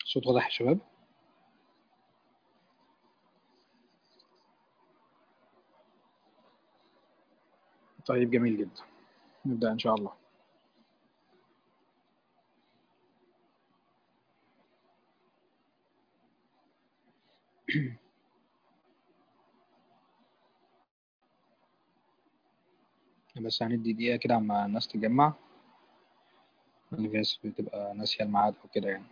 صوت واضح يا شباب طيب جميل جدا نبدأ إن شاء الله بس هندي دقيقة كده عما الناس تتجمع لأن في ناس بتبقى ناسية الميعاد أو كده يعني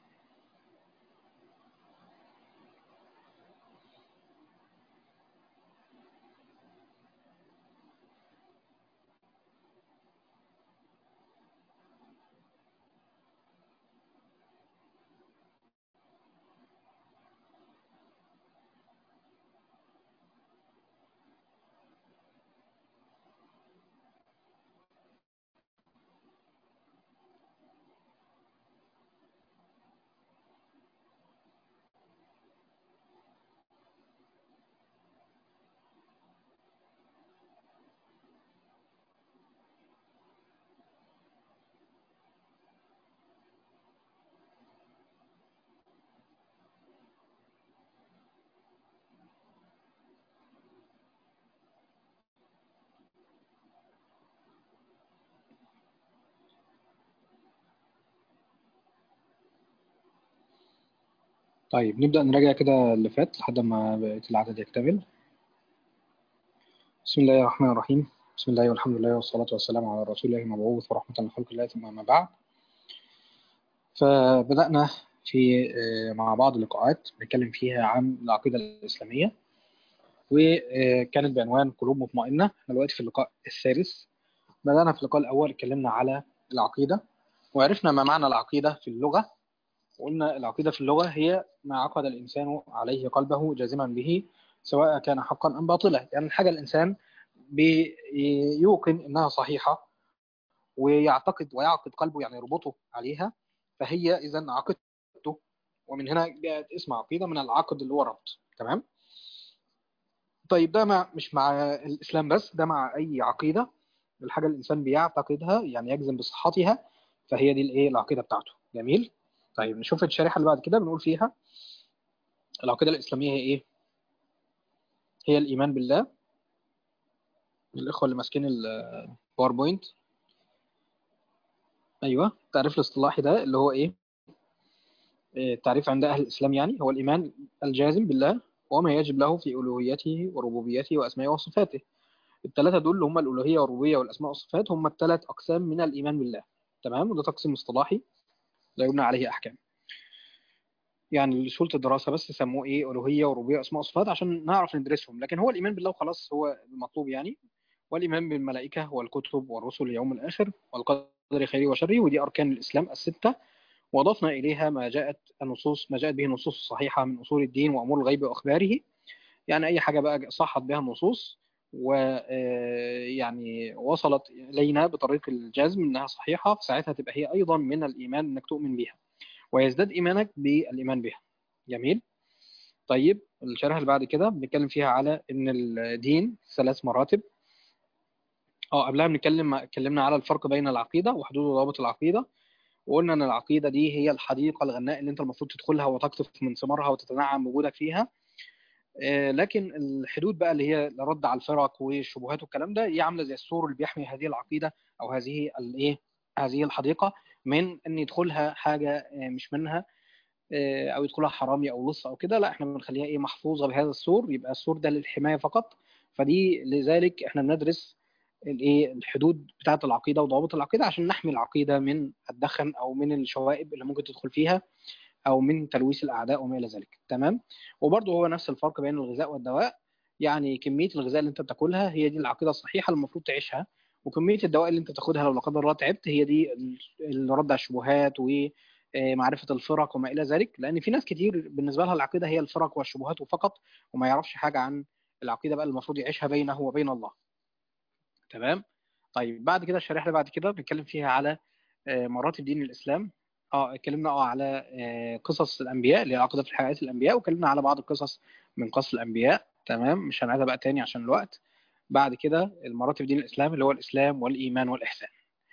طيب نبدأ نراجع كده اللي فات لحد ما بقيت العدد يكتمل بسم الله الرحمن الرحيم بسم الله والحمد لله والصلاة والسلام على رسول الله المبعوث ورحمة لخلق الله ثم ما بعد فبدأنا في مع بعض اللقاءات نتكلم فيها عن العقيدة الإسلامية وكانت بعنوان قلوب مطمئنة احنا دلوقتي في اللقاء الثالث بدأنا في اللقاء الأول اتكلمنا على العقيدة وعرفنا ما معنى العقيدة في اللغة وقلنا العقيدة في اللغة هي ما عقد الإنسان عليه قلبه جازما به سواء كان حقا أم باطلا يعني الحاجة الإنسان بيوقن إنها صحيحة ويعتقد ويعقد قلبه يعني يربطه عليها فهي إذا عقيدته ومن هنا جاءت اسم عقيدة من العقد اللي هو ربط تمام طيب ده مع مش مع الإسلام بس ده مع أي عقيدة الحاجة الإنسان بيعتقدها يعني يجزم بصحتها فهي دي الإيه العقيدة بتاعته جميل طيب نشوف الشريحة اللي بعد كده بنقول فيها العقيدة الإسلامية هي إيه؟ هي الإيمان بالله الإخوة اللي ماسكين الباوربوينت أيوه التعريف الاصطلاحي ده اللي هو إيه؟ التعريف عند أهل الإسلام يعني هو الإيمان الجازم بالله وما يجب له في ألوهيته وربوبيته وأسمائه وصفاته الثلاثة دول اللي هم الألوهية والربوبية والأسماء والصفات هم الثلاث أقسام من الإيمان بالله تمام وده تقسيم اصطلاحي لا يبنى عليه احكام يعني لسهوله الدراسه بس سموه ايه الوهيه وربوبيه اسماء وصفات عشان نعرف ندرسهم لكن هو الايمان بالله وخلاص هو المطلوب يعني والايمان بالملائكه والكتب والرسل اليوم الاخر والقدر خيره وشره ودي اركان الاسلام السته واضفنا اليها ما جاءت النصوص ما جاءت به النصوص الصحيحه من اصول الدين وامور الغيب واخباره يعني اي حاجه بقى صحت بها النصوص ويعني وصلت الينا بطريق الجزم انها صحيحه فساعتها تبقى هي ايضا من الايمان انك تؤمن بها ويزداد ايمانك بالايمان بها جميل طيب الشرح اللي بعد كده بنتكلم فيها على ان الدين ثلاث مراتب اه قبلها بنتكلم اتكلمنا على الفرق بين العقيده وحدود وضوابط العقيده وقلنا ان العقيده دي هي الحديقه الغناء اللي انت المفروض تدخلها وتقطف من ثمارها وتتنعم بوجودك فيها لكن الحدود بقى اللي هي الرد على الفرق والشبهات والكلام ده هي عامله زي السور اللي بيحمي هذه العقيده او هذه الايه هذه الحديقه من ان يدخلها حاجه مش منها او يدخلها حرامي او لص او كده لا احنا بنخليها ايه محفوظه بهذا السور يبقى السور ده للحمايه فقط فدي لذلك احنا بندرس الايه الحدود بتاعه العقيده وضوابط العقيده عشان نحمي العقيده من الدخن او من الشوائب اللي ممكن تدخل فيها او من تلويث الاعداء وما الى ذلك تمام وبرده هو نفس الفرق بين الغذاء والدواء يعني كميه الغذاء اللي انت بتاكلها هي دي العقيده الصحيحه اللي المفروض تعيشها وكميه الدواء اللي انت تاخدها لو لا قدر الله تعبت هي دي الرد على الشبهات ومعرفه الفرق وما الى ذلك لان في ناس كتير بالنسبه لها العقيده هي الفرق والشبهات فقط وما يعرفش حاجه عن العقيده بقى المفروض يعيشها بينه وبين الله تمام طيب بعد كده الشريحه اللي بعد كده بنتكلم فيها على مراتب دين الاسلام اه اتكلمنا اه على آه قصص الانبياء اللي هي عقيده في حياه الانبياء واتكلمنا على بعض القصص من قصص الانبياء تمام مش هنعيدها بقى تاني عشان الوقت بعد كده المراتب دين الاسلام اللي هو الاسلام والايمان والاحسان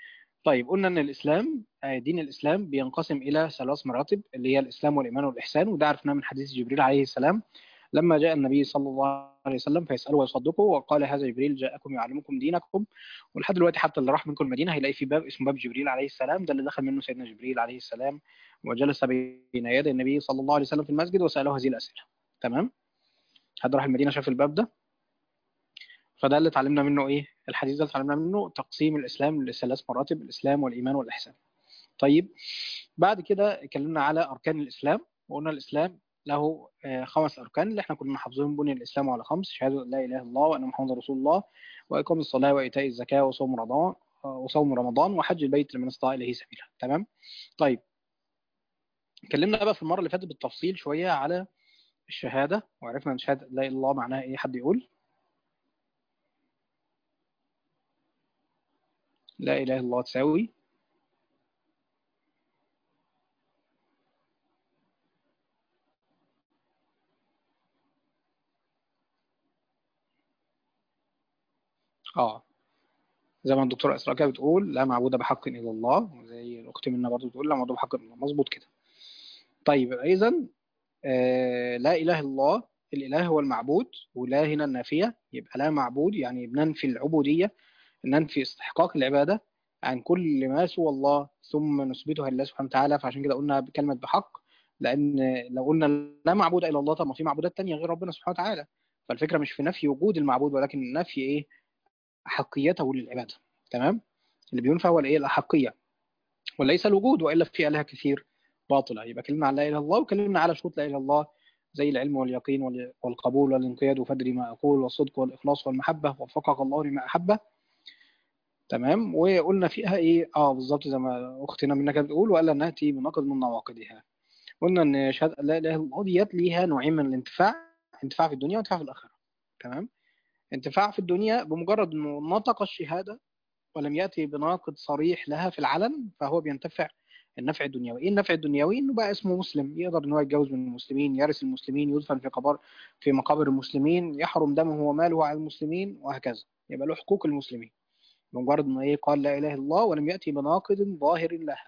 طيب قلنا ان الاسلام آه، دين الاسلام بينقسم الى ثلاث مراتب اللي هي الاسلام والايمان والاحسان وده عرفناه من حديث جبريل عليه السلام لما جاء النبي صلى الله عليه وسلم فيساله ويصدقه وقال هذا جبريل جاءكم يعلمكم دينكم ولحد دلوقتي حتى اللي راح منكم المدينه هيلاقي في باب اسمه باب جبريل عليه السلام ده اللي دخل منه سيدنا جبريل عليه السلام وجلس بين يدي النبي صلى الله عليه وسلم في المسجد وساله هذه الاسئله تمام حد راح المدينه شاف الباب ده فده اللي اتعلمنا منه ايه الحديث ده اتعلمنا منه تقسيم الاسلام لثلاث مراتب الاسلام والايمان والاحسان طيب بعد كده اتكلمنا على اركان الاسلام وقلنا الاسلام له آه، خمس اركان اللي احنا كلنا حافظين بني الاسلام على خمس شهاده ان لا اله الا الله وان محمد رسول الله واقام الصلاه وايتاء الزكاه وصوم رمضان آه، وصوم رمضان وحج البيت لمن استطاع اليه سبيلا تمام طيب اتكلمنا بقى في المره اللي فاتت بالتفصيل شويه على الشهاده وعرفنا ان شهاده لا اله الا الله معناها ايه حد يقول لا اله الا الله تساوي اه زي ما الدكتوره اسراء كده بتقول لا معبود بحق الا الله وزي الاخت منا برضه بتقول لا معبود بحق الا الله مظبوط كده طيب اذا آه لا اله الا الله الاله هو المعبود ولا هنا النافيه يبقى لا معبود يعني بننفي العبوديه ننفي استحقاق العباده عن كل ما سوى الله ثم نثبتها لله سبحانه وتعالى فعشان كده قلنا بكلمه بحق لان لو قلنا لا معبود الا الله طب ما في معبودات تانية غير ربنا سبحانه وتعالى فالفكره مش في نفي وجود المعبود ولكن نفي ايه احقيته للعباده تمام اللي بينفع هو الايه الاحقيه وليس الوجود والا في الهه كثير باطله يبقى كلمه عن لا اله الا الله وكلمنا على شروط لا اله الا الله زي العلم واليقين وال- والقبول والانقياد وفدر ما اقول والصدق والاخلاص والمحبه وفقك الله لما احبه تمام وقلنا فيها ايه اه بالظبط زي ما اختنا منى كانت بتقول والا ناتي بنقض من نواقضها قلنا ان شهاده لا اله الا الله ديت ليها نوعين من الانتفاع انتفاع في الدنيا وانتفاع في الاخره تمام انتفاع في الدنيا بمجرد انه نطق الشهاده ولم ياتي بناقض صريح لها في العلن فهو بينتفع النفع الدنيوي ايه النفع الدنيوي انه بقى اسمه مسلم يقدر ان هو يتجوز من المسلمين يرث المسلمين يدفن في قبر في مقابر المسلمين يحرم دمه وماله على المسلمين وهكذا يبقى له حقوق المسلمين بمجرد انه ايه قال لا اله الا الله ولم ياتي بناقض ظاهر لها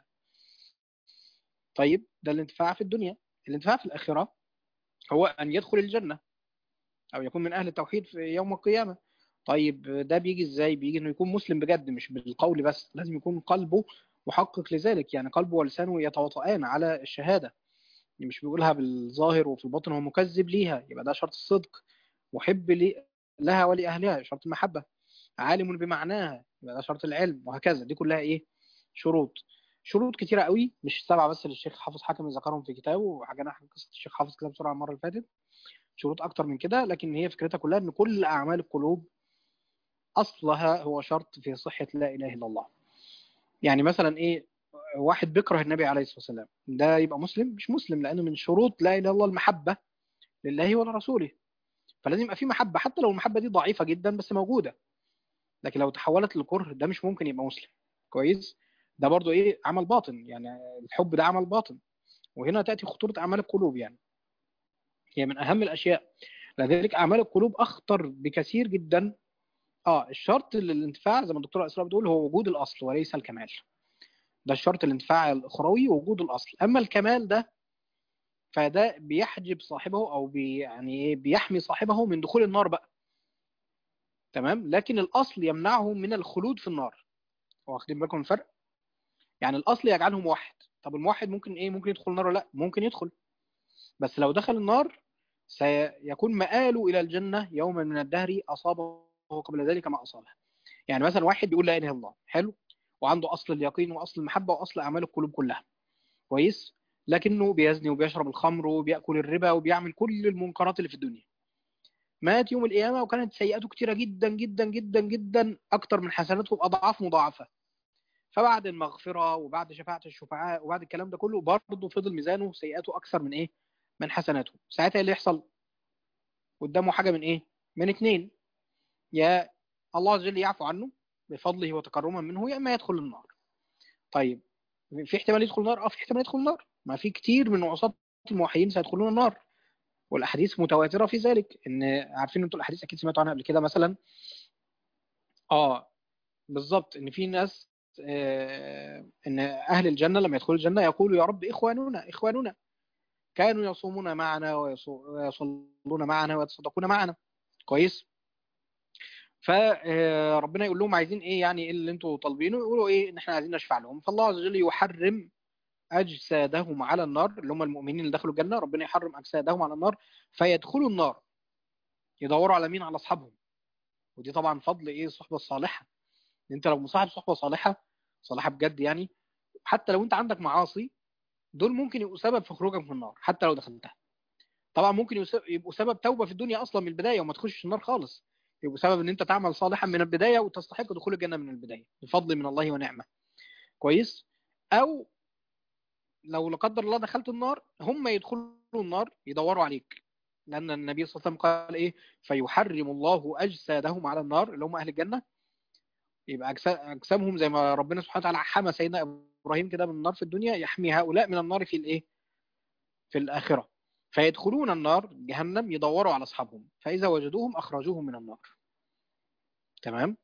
طيب ده الانتفاع في الدنيا الانتفاع في الاخره هو ان يدخل الجنه او يكون من اهل التوحيد في يوم القيامه طيب ده بيجي ازاي بيجي انه يكون مسلم بجد مش بالقول بس لازم يكون قلبه محقق لذلك يعني قلبه ولسانه يتواطئان على الشهاده يعني مش بيقولها بالظاهر وفي الباطن هو مكذب ليها يبقى ده شرط الصدق محب لي لها ولاهلها شرط المحبه عالم بمعناها يبقى ده شرط العلم وهكذا دي كلها ايه شروط شروط كتيرة قوي مش سبعة بس اللي الشيخ حافظ حكم ذكرهم في كتابه وحكينا عن قصة الشيخ حافظ كده بسرعة المرة اللي فاتت شروط أكتر من كده لكن هي فكرتها كلها إن كل أعمال القلوب أصلها هو شرط في صحة لا إله إلا الله يعني مثلا إيه واحد بيكره النبي عليه الصلاة والسلام ده يبقى مسلم مش مسلم لأنه من شروط لا إله إلا الله المحبة لله ولرسوله فلازم يبقى في محبة حتى لو المحبة دي ضعيفة جدا بس موجودة لكن لو تحولت للكره ده مش ممكن يبقى مسلم كويس ده برضو ايه عمل باطن يعني الحب ده عمل باطن وهنا تاتي خطوره اعمال القلوب يعني هي من اهم الاشياء لذلك اعمال القلوب اخطر بكثير جدا اه الشرط للانتفاع زي ما الدكتوره اسراء بتقول هو وجود الاصل وليس الكمال ده الشرط الانتفاع الاخروي وجود الاصل اما الكمال ده فده بيحجب صاحبه او بي يعني ايه بيحمي صاحبه من دخول النار بقى تمام لكن الاصل يمنعه من الخلود في النار واخدين بالكم من الفرق يعني الاصل يجعله موحد طب الموحد ممكن ايه ممكن يدخل النار ولا لا ممكن يدخل بس لو دخل النار سيكون مآله الى الجنه يوما من الدهر اصابه قبل ذلك ما اصابه يعني مثلا واحد بيقول لا اله الا الله حلو وعنده اصل اليقين واصل المحبه واصل اعمال القلوب كلها كويس لكنه بيزني وبيشرب الخمر وبياكل الربا وبيعمل كل المنكرات اللي في الدنيا مات يوم القيامه وكانت سيئاته كتيره جدا جدا جدا جدا اكتر من حسناته باضعاف مضاعفه فبعد المغفره وبعد شفاعه الشفعاء وبعد الكلام ده كله برضه فضل ميزانه سيئاته اكثر من ايه من حسناته ساعتها اللي يحصل قدامه حاجه من ايه من اتنين يا الله عز وجل يعفو عنه بفضله وتكرما منه يا اما يدخل النار طيب في احتمال يدخل النار اه في احتمال يدخل النار ما في كتير من عصاة الموحدين سيدخلون النار والاحاديث متواتره في ذلك ان عارفين انتوا الاحاديث اكيد سمعتوا عنها قبل كده مثلا اه بالظبط ان في ناس آه، ان اهل الجنه لما يدخلوا الجنه يقولوا يا رب اخواننا اخواننا كانوا يصومون معنا ويصو- ويصلون معنا ويتصدقون معنا كويس فربنا يقول لهم عايزين ايه يعني ايه اللي انتوا طالبينه يقولوا ايه ان احنا عايزين نشفع لهم فالله عز وجل يحرم اجسادهم على النار اللي هم المؤمنين اللي دخلوا الجنه ربنا يحرم اجسادهم على النار فيدخلوا النار يدوروا على مين على اصحابهم ودي طبعا فضل ايه الصحبه الصالحه انت لو مصاحب صحبه صالحه صالحه بجد يعني حتى لو انت عندك معاصي دول ممكن يبقوا سبب في خروجك من النار حتى لو دخلتها طبعا ممكن يس- يبقوا سبب توبه في الدنيا اصلا من البدايه وما تخشش النار خالص يبقوا سبب ان انت تعمل صالحا من البدايه وتستحق دخول الجنه من البدايه بفضل من الله ونعمه كويس او لو لا قدر الله دخلت النار هم يدخلوا النار يدوروا عليك لان النبي صلى الله عليه وسلم قال ايه فيحرم الله اجسادهم على النار اللي هم اهل الجنه يبقى أجسا- اجسامهم زي ما ربنا سبحانه وتعالى حمى سيدنا ابراهيم كده من النار في الدنيا يحمي هؤلاء من النار في الايه في الاخره فيدخلون النار جهنم يدوروا على اصحابهم فاذا وجدوهم اخرجوهم من النار تمام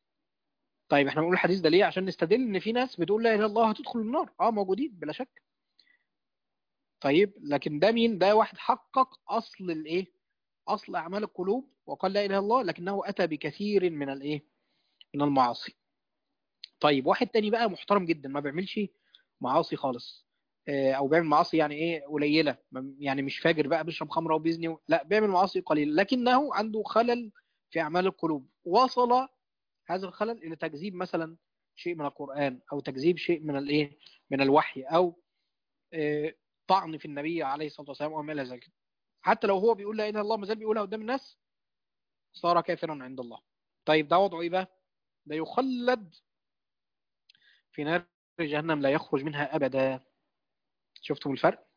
طيب احنا بنقول الحديث ده ليه عشان نستدل ان في ناس بتقول لا اله الا الله هتدخل النار اه موجودين بلا شك طيب لكن ده مين ده واحد حقق اصل الايه اصل اعمال القلوب وقال لا اله الا الله لكنه اتى بكثير من الايه من المعاصي طيب واحد تاني بقى محترم جدا ما بيعملش معاصي خالص آه، او بيعمل معاصي يعني ايه قليله ما- يعني مش فاجر بقى بيشرب خمره وبيزني و- لا بيعمل معاصي قليله لكنه عنده خلل في اعمال القلوب وصل هذا الخلل الى تكذيب مثلا شيء من القران او تكذيب شيء من الايه من الوحي او آه، طعن في النبي عليه الصلاه والسلام وما الى ذلك حتى لو هو بيقول لا اله الا الله ما زال بيقولها قدام الناس صار كافرا عند الله طيب ده وضعه ايه بقى ده يخلد في نار جهنم لا يخرج منها ابدا شفتم الفرق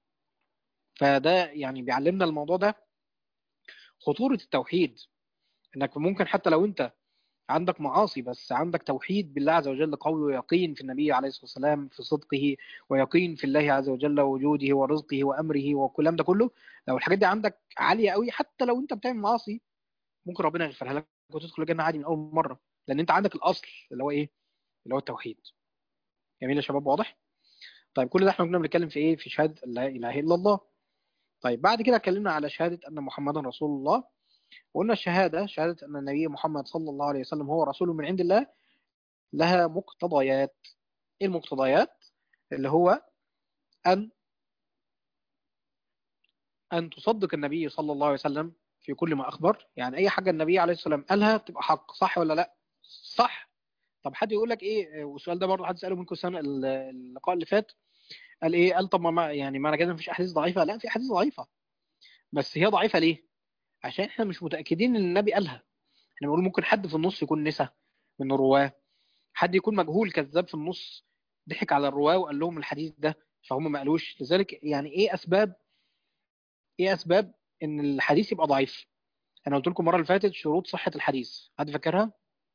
فده يعني بيعلمنا الموضوع ده خطورة التوحيد انك ممكن حتى لو انت عندك معاصي بس عندك توحيد بالله عز وجل قول ويقين في النبي عليه الصلاة والسلام في صدقه ويقين في الله عز وجل ووجوده ورزقه وأمره والكلام ده كله لو الحاجات دي عندك عالية قوي حتى لو انت بتعمل معاصي ممكن ربنا يغفرها لك وتدخل الجنة عادي من أول مرة لأن انت عندك الأصل اللي هو ايه اللي هو التوحيد جميل يا شباب واضح طيب كل ده احنا كنا بنتكلم في ايه في شهادة لا إله إلا الله طيب بعد كده اتكلمنا على شهادة أن محمدا رسول الله وقلنا الشهادة شهادة أن النبي محمد صلى الله عليه وسلم هو رسول من عند الله لها مقتضيات إيه المقتضيات اللي هو أن أن تصدق النبي صلى الله عليه وسلم في كل ما أخبر يعني أي حاجة النبي عليه الصلاة والسلام قالها تبقى حق صح ولا لا صح طب حد يقول لك إيه والسؤال ده برضه حد سأله منكم السنة اللقاء اللي فات قال إيه قال طب ما يعني معنى كده مفيش أحاديث ضعيفة لا في أحاديث ضعيفة بس هي ضعيفة ليه عشان احنا مش متأكدين ان النبي قالها احنا بنقول ممكن حد في النص يكون نسى من الرواه حد يكون مجهول كذاب في النص ضحك على الرواه وقال لهم الحديث ده فهم ما قالوش لذلك يعني ايه اسباب ايه اسباب ان الحديث يبقى ضعيف انا قلت لكم المره اللي فاتت شروط صحه الحديث حد فاكرها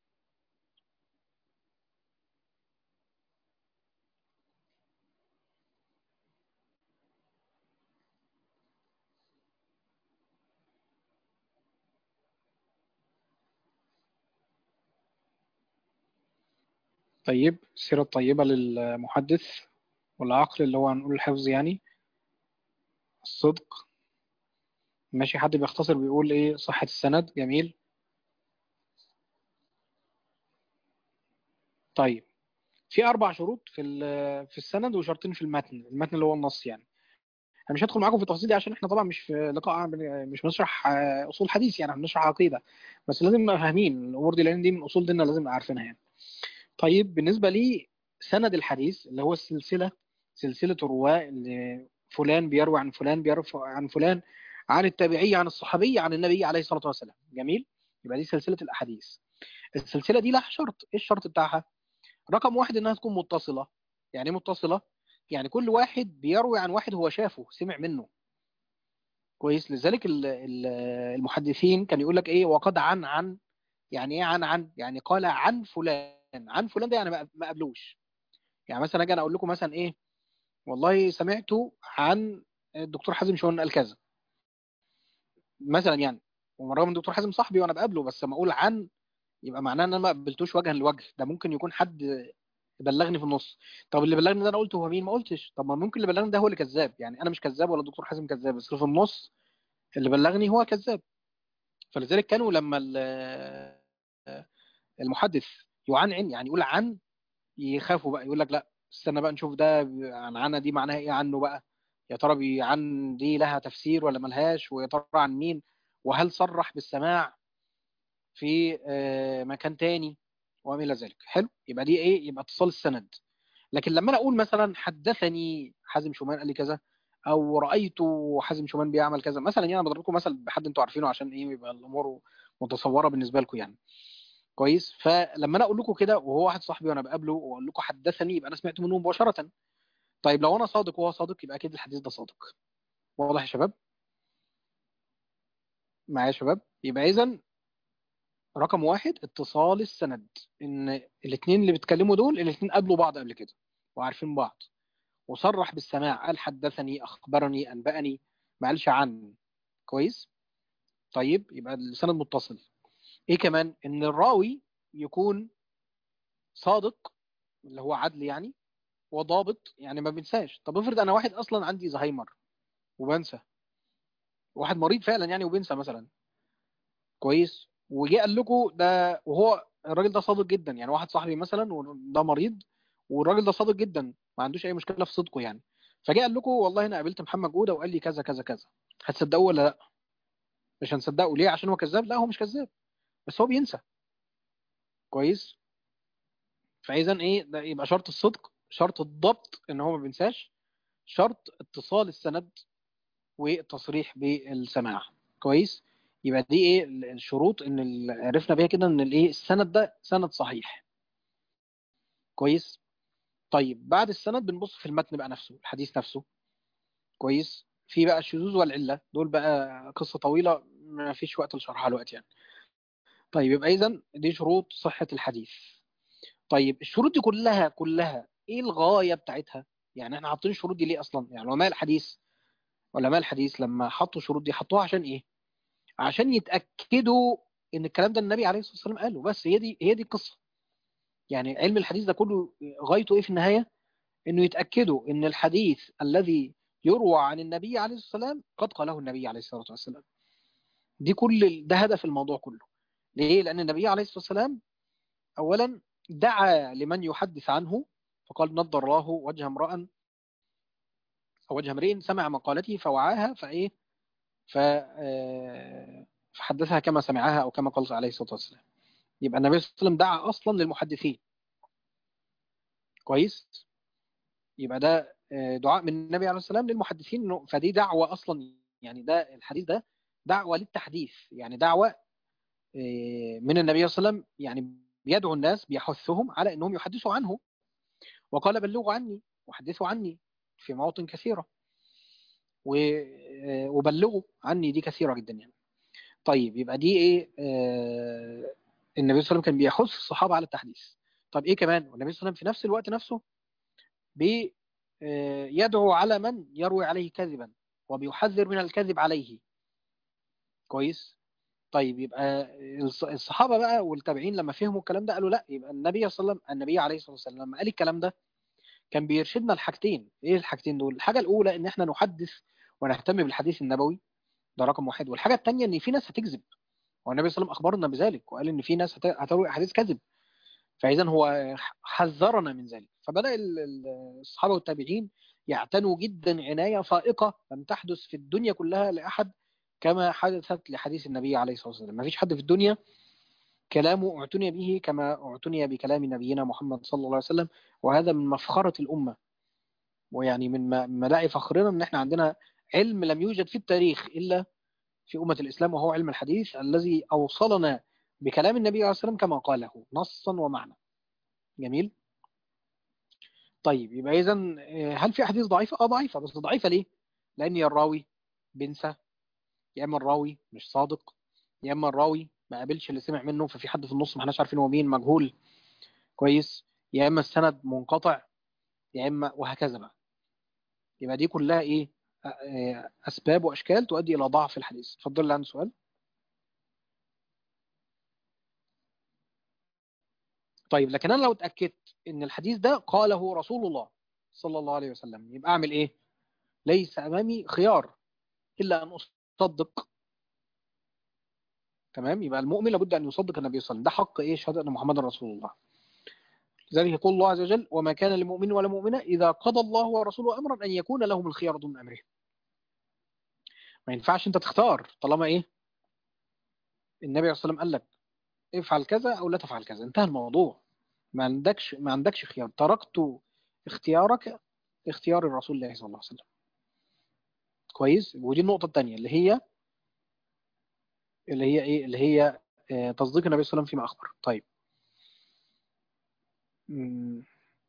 طيب السيره الطيبه للمحدث والعقل اللي هو هنقول الحفظ يعني الصدق ماشي حد بيختصر بيقول ايه صحه السند جميل طيب في اربع شروط في في السند وشرطين في المتن المتن اللي هو النص يعني انا مش هدخل معاكم في التفاصيل دي عشان احنا طبعا مش في لقاء مش بنشرح اصول حديث يعني بنشرح عقيده بس لازم نبقى فاهمين الامور دي لان دي من اصول ديننا لازم نبقى عارفينها يعني طيب بالنسبه لي سند الحديث اللي هو السلسله سلسله الرواه اللي فلان بيروي عن فلان بيروي عن فلان عن التابعي عن الصحابي عن النبي عليه الصلاه والسلام جميل يبقى دي سلسله الاحاديث السلسله دي لها شرط ايه الشرط بتاعها رقم واحد انها تكون متصله يعني ايه متصله يعني كل واحد بيروي عن واحد هو شافه سمع منه كويس لذلك المحدثين كان يقول لك ايه وقد عن عن يعني ايه عن عن يعني قال عن فلان عن فلان ده يعني ما قابلوش يعني مثلا اجي انا اقول لكم مثلا ايه والله سمعت عن الدكتور حازم شون قال كذا مثلا يعني ومرغم ان الدكتور حازم صاحبي وانا بقابله بس لما اقول عن يبقى معناه ان انا ما قابلتوش وجها لوجه ده ممكن يكون حد بلغني في النص طب اللي بلغني ده انا قلته هو مين ما قلتش طب ما ممكن اللي بلغني ده هو اللي كذاب يعني انا مش كذاب ولا الدكتور حازم كذاب بس في النص اللي بلغني هو كذاب فلذلك كانوا لما المحدث يعنعن يعني يقول عن يخافوا بقى يقول لك لا استنى بقى نشوف ده عن عنا دي معناها ايه عنه بقى يا ترى عن دي لها تفسير ولا ملهاش ويا ترى عن مين وهل صرح بالسماع في مكان تاني وما الى ذلك حلو يبقى دي ايه يبقى اتصال السند لكن لما انا اقول مثلا حدثني حازم شومان قال لي كذا او رايت حازم شومان بيعمل كذا مثلا يعني انا بضرب لكم مثل بحد انتوا عارفينه عشان ايه يبقى الامور متصوره بالنسبه لكم يعني كويس فلما انا اقول لكم كده وهو واحد صاحبي وانا بقابله واقول لكم حدثني يبقى انا سمعت منه مباشره طيب لو انا صادق وهو صادق يبقى اكيد الحديث ده صادق واضح يا شباب معايا يا شباب يبقى اذا رقم واحد اتصال السند ان الاثنين اللي بيتكلموا دول الاثنين قابلوا بعض قبل كده وعارفين بعض وصرح بالسماع قال حدثني اخبرني انبأني ما قالش عن كويس طيب يبقى السند متصل ايه كمان ان الراوي يكون صادق اللي هو عدل يعني وضابط يعني ما بينساش طب افرض انا واحد اصلا عندي زهايمر وبنسى واحد مريض فعلا يعني وبينسى مثلا كويس وجه قال لكم ده وهو الراجل ده صادق جدا يعني واحد صاحبي مثلا وده مريض والراجل ده صادق جدا ما عندوش اي مشكله في صدقه يعني فجاء قال لكم والله انا قابلت محمد جوده وقال لي كذا كذا كذا هتصدقوه ولا لا مش هنصدقه ليه عشان هو كذاب لا هو مش كذاب بس هو بينسى كويس فاذا ايه ده يبقى شرط الصدق شرط الضبط ان هو ما بينساش شرط اتصال السند والتصريح بالسماع كويس يبقى دي ايه الشروط ان عرفنا بيها كده ان الايه السند ده سند صحيح كويس طيب بعد السند بنبص في المتن بقى نفسه الحديث نفسه كويس في بقى الشذوذ والعله دول بقى قصه طويله ما فيش وقت لشرحها دلوقتي يعني طيب يبقى اذا دي شروط صحه الحديث طيب الشروط دي كلها كلها ايه الغايه بتاعتها يعني احنا حاطين الشروط دي ليه اصلا يعني علماء الحديث علماء الحديث لما حطوا الشروط دي حطوها عشان ايه عشان يتاكدوا ان الكلام ده النبي عليه الصلاه والسلام قاله بس هي دي هي دي القصه يعني علم الحديث ده كله غايته ايه في النهايه انه يتاكدوا ان الحديث الذي يروى عن النبي عليه الصلاه والسلام قد قاله النبي عليه الصلاه والسلام دي كل ده هدف الموضوع كله ليه لان النبي عليه الصلاه والسلام اولا دعا لمن يحدث عنه فقال نضر الله وجه امرأ أو وجه امرئ سمع مقالته فوعاها فإيه ف فحدثها كما سمعها أو كما قال عليه الصلاة والسلام يبقى النبي صلى الله عليه وسلم دعا أصلا للمحدثين كويس يبقى ده دعاء من النبي عليه الصلاة والسلام للمحدثين فدي دعوة أصلا يعني ده الحديث ده دعوة للتحديث يعني دعوة من النبي صلى الله عليه وسلم يعني بيدعو الناس بيحثهم على أنهم يحدثوا عنه وقال بلغوا عني وحدثوا عني في مواطن كثيرة وبلغوا عني دي كثيرة جدا يعني طيب يبقى دي ايه آه النبي صلى الله عليه وسلم كان بيحث الصحابة على التحديث طب ايه كمان والنبي صلى الله عليه وسلم في نفس الوقت نفسه بيدعو على من يروي عليه كذبا وبيحذر من الكذب عليه كويس طيب يبقى الصحابه بقى والتابعين لما فهموا الكلام ده قالوا لا يبقى النبي صلى الله عليه وسلم النبي عليه الصلاه والسلام لما قال الكلام ده كان بيرشدنا الحاجتين ايه الحاجتين دول الحاجه الاولى ان احنا نحدث ونهتم بالحديث النبوي ده رقم واحد والحاجه الثانيه ان في ناس هتكذب والنبي صلى الله عليه وسلم اخبرنا بذلك وقال ان في ناس هتروي احاديث كذب فاذا هو حذرنا من ذلك فبدا الصحابه والتابعين يعتنوا جدا عنايه فائقه لم تحدث في الدنيا كلها لاحد كما حدثت لحديث النبي عليه الصلاة والسلام ما فيش حد في الدنيا كلامه اعتني به كما اعتني بكلام نبينا محمد صلى الله عليه وسلم وهذا من مفخرة الأمة ويعني من ملاعي فخرنا ان احنا عندنا علم لم يوجد في التاريخ إلا في أمة الإسلام وهو علم الحديث الذي أوصلنا بكلام النبي عليه الصلاة والسلام كما قاله نصا ومعنى جميل طيب يبقى إذا هل في أحاديث ضعيفة؟ اه ضعيفة بس ضعيفة ليه؟ لأن يا الراوي بنسى يا اما الراوي مش صادق يا اما الراوي ما قابلش اللي سمع منه ففي حد في النص ما احناش عارفين هو مين مجهول كويس يا اما السند منقطع يا اما وهكذا بقى يبقى دي كلها ايه اسباب واشكال تؤدي الى ضعف الحديث اتفضل اللي عنده سؤال طيب لكن انا لو اتاكدت ان الحديث ده قاله رسول الله صلى الله عليه وسلم يبقى اعمل ايه ليس امامي خيار الا ان اصدق تمام يبقى المؤمن لابد ان يصدق النبي صلى الله عليه وسلم ده حق ايه شهاده ان محمدا رسول الله لذلك يقول الله عز وجل وما كان لمؤمن ولا مؤمنه اذا قضى الله ورسوله امرا ان يكون لهم الخيار من امرهم ما ينفعش انت تختار طالما ايه النبي عليه الصلاه والسلام قال لك افعل كذا او لا تفعل كذا انتهى الموضوع ما عندكش ما عندكش خيار تركت اختيارك اختيار الرسول الله صلى الله عليه وسلم كويس ودي النقطه الثانيه اللي هي اللي هي ايه اللي هي آه، تصديق النبي صلى الله عليه وسلم فيما اخبر طيب مم.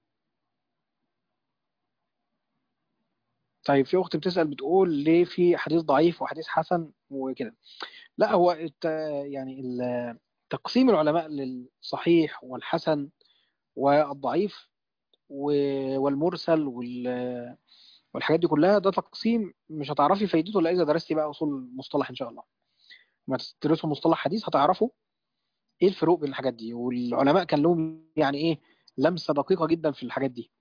طيب في اخت بتسال بتقول ليه في حديث ضعيف وحديث حسن وكده لا هو الت... يعني ال- تقسيم العلماء للصحيح والحسن والضعيف و- والمرسل وال... والحاجات دي كلها ده تقسيم مش هتعرفي فايدته الا اذا درستي بقى اصول المصطلح ان شاء الله ما تدرسوا مصطلح حديث هتعرفوا ايه الفروق بين الحاجات دي والعلماء كان لهم يعني ايه لمسه دقيقه جدا في الحاجات دي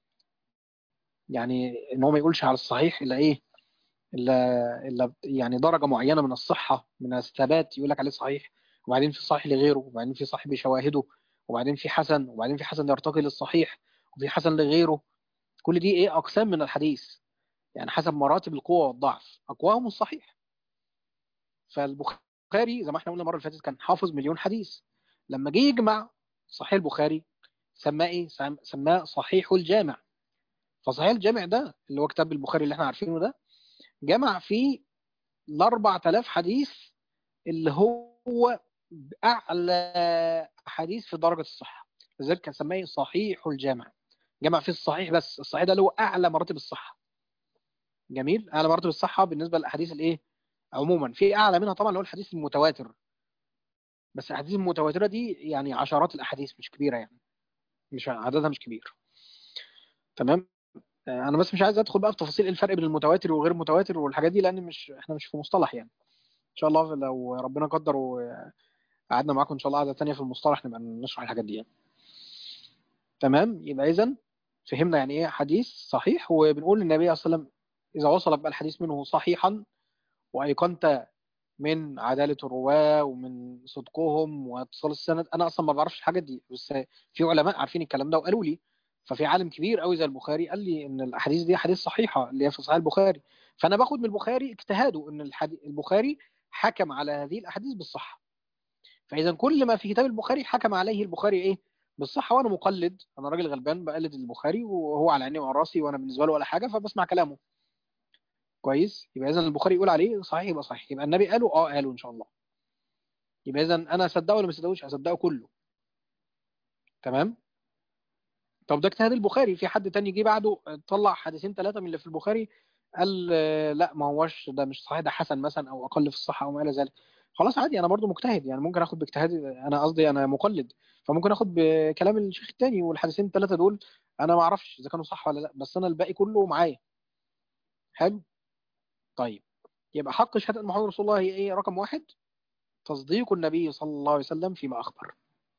يعني ان هو ما يقولش على الصحيح الا ايه الا الا يعني درجه معينه من الصحه من الثبات يقول لك عليه صحيح وبعدين في صحيح لغيره وبعدين في صحيح بشواهده وبعدين في حسن وبعدين في حسن يرتقي للصحيح وفي حسن لغيره كل دي ايه اقسام من الحديث يعني حسب مراتب القوه والضعف اقواهم الصحيح فالبخاري زي ما احنا قلنا المره اللي فاتت كان حافظ مليون حديث لما جه يجمع صحيح البخاري سماه ايه سم- سماه صحيح الجامع فصحيح الجامع ده اللي هو كتاب البخاري اللي احنا عارفينه ده جمع فيه ال 4000 حديث اللي هو اعلى حديث في درجه الصحه لذلك كان سماه صحيح الجامع جمع فيه الصحيح بس الصحيح ده اللي هو اعلى مراتب الصحه جميل اعلى مراتب الصحه بالنسبه للاحاديث الايه عموما في اعلى منها طبعا اللي هو الحديث المتواتر بس الاحاديث المتواتره دي يعني عشرات الاحاديث مش كبيره يعني مش عددها مش كبير تمام آه، انا بس مش عايز ادخل بقى في تفاصيل إيه الفرق بين المتواتر وغير المتواتر والحاجات دي لان مش احنا مش في مصطلح يعني ان شاء الله لو ربنا قدر وقعدنا معاكم ان شاء الله قعده تانية في المصطلح نبقى نشرح الحاجات دي يعني. تمام يبقى اذا فهمنا يعني ايه حديث صحيح وبنقول للنبي صلى الله عليه وسلم اذا وصلك بقى الحديث منه صحيحا وايقنت من عداله الرواه ومن صدقهم واتصال السند انا اصلا ما بعرفش الحاجات دي بس في علماء عارفين الكلام ده وقالوا لي ففي عالم كبير قوي زي البخاري قال لي ان الاحاديث دي احاديث صحيحه اللي هي في صحيح البخاري فانا باخد من البخاري اجتهاده ان الحديث البخاري حكم على هذه الاحاديث بالصحه فاذا كل ما في كتاب البخاري حكم عليه البخاري ايه بالصحه وانا مقلد انا راجل غلبان بقلد البخاري وهو على عيني وعلى راسي وانا بالنسبه له ولا حاجه فبسمع كلامه كويس يبقى اذا البخاري يقول عليه صحيح يبقى صحيح يبقى النبي قاله اه قاله ان شاء الله يبقى اذا انا اصدقه ولا ما اصدقوش اصدقه كله تمام طب ده اجتهاد البخاري في حد تاني جه بعده طلع حديثين ثلاثه من اللي في البخاري قال آه، لا ما هوش ده مش صحيح ده حسن مثلا او اقل في الصحه او ما الى ذلك خلاص عادي انا برضو مجتهد يعني ممكن اخد باجتهاد انا قصدي انا مقلد فممكن اخد بكلام الشيخ التاني والحديثين الثلاثه دول انا ما اعرفش اذا كانوا صح ولا لا بس انا الباقي كله معايا حلو طيب يبقى حق شهاده محمد رسول الله هي ايه رقم واحد تصديق النبي صلى الله عليه وسلم فيما اخبر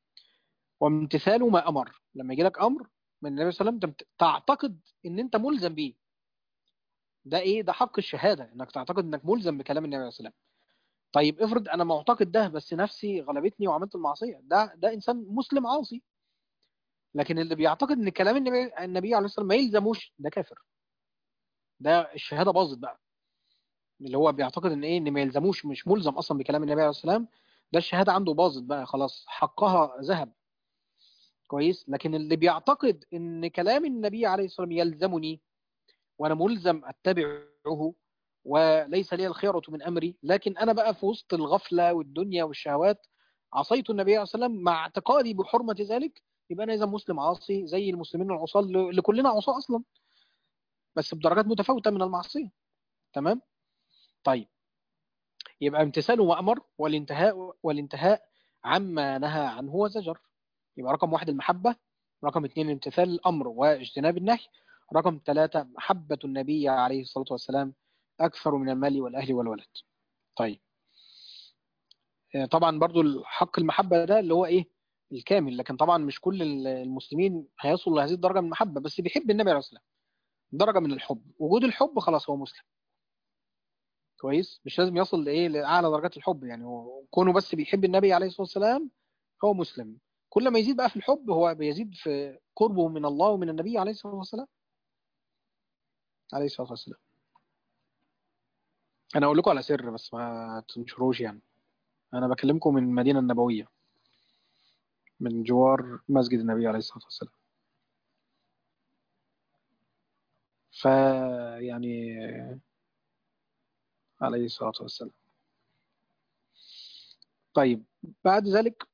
وامتثال ما امر لما يجي لك امر من النبي صلى الله عليه وسلم تمت- تعتقد ان انت ملزم بيه ده ايه ده حق الشهاده انك تعتقد انك ملزم بكلام النبي صلى الله عليه وسلم طيب افرض انا معتقد ده بس نفسي غلبتني وعملت المعصيه ده ده انسان مسلم عاصي لكن اللي بيعتقد ان كلام النبي النبي عليه الصلاه والسلام ما يلزموش ده كافر ده الشهاده باظت بقى اللي هو بيعتقد ان ايه ان ما يلزموش مش ملزم اصلا بكلام النبي عليه الصلاه والسلام ده الشهاده عنده باظت بقى خلاص حقها ذهب كويس لكن اللي بيعتقد ان كلام النبي عليه الصلاه والسلام يلزمني وانا ملزم اتبعه وليس لي الخيرة من امري لكن انا بقى في وسط الغفله والدنيا والشهوات عصيت النبي عليه الصلاه والسلام مع اعتقادي بحرمه ذلك يبقى انا اذا مسلم عاصي زي المسلمين العصاة اللي كلنا عصاة اصلا بس بدرجات متفاوته من المعصيه تمام طيب يبقى امتثال وامر والانتهاء والانتهاء عما نهى عنه وزجر يبقى رقم واحد المحبه رقم اثنين امتثال الامر واجتناب النهي رقم ثلاثة محبة النبي عليه الصلاة والسلام أكثر من المال والأهل والولد طيب طبعا برضو الحق المحبة ده اللي هو إيه الكامل لكن طبعا مش كل المسلمين هيصلوا لهذه الدرجه من المحبه بس بيحب النبي عليه الصلاه والسلام درجه من الحب وجود الحب خلاص هو مسلم كويس مش لازم يصل لايه لاعلى درجات الحب يعني هو كونه بس بيحب النبي عليه الصلاه والسلام هو مسلم كل ما يزيد بقى في الحب هو بيزيد في قربه من الله ومن النبي عليه الصلاه والسلام عليه الصلاه والسلام انا اقول لكم على سر بس ما تنشروش يعني انا بكلمكم من المدينه النبويه من جوار مسجد النبي عليه الصلاه والسلام فيعني عليه الصلاة والسلام طيب بعد ذلك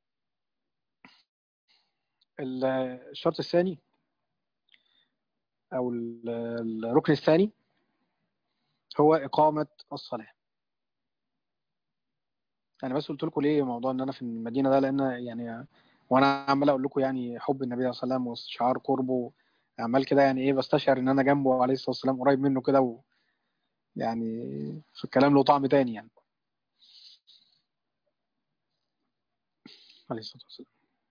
الشرط الثاني أو الركن الثاني هو إقامة الصلاة أنا بس قلت لكم ليه موضوع إن أنا في المدينة ده لأن يعني وأنا عمال أقول لكم يعني حب النبي صلى الله عليه وسلم واستشعار قربه عمال كده يعني إيه بستشعر إن أنا جنبه عليه الصلاة والسلام قريب منه كده و يعني في الكلام له طعم تاني يعني عليه الصلاة والسلام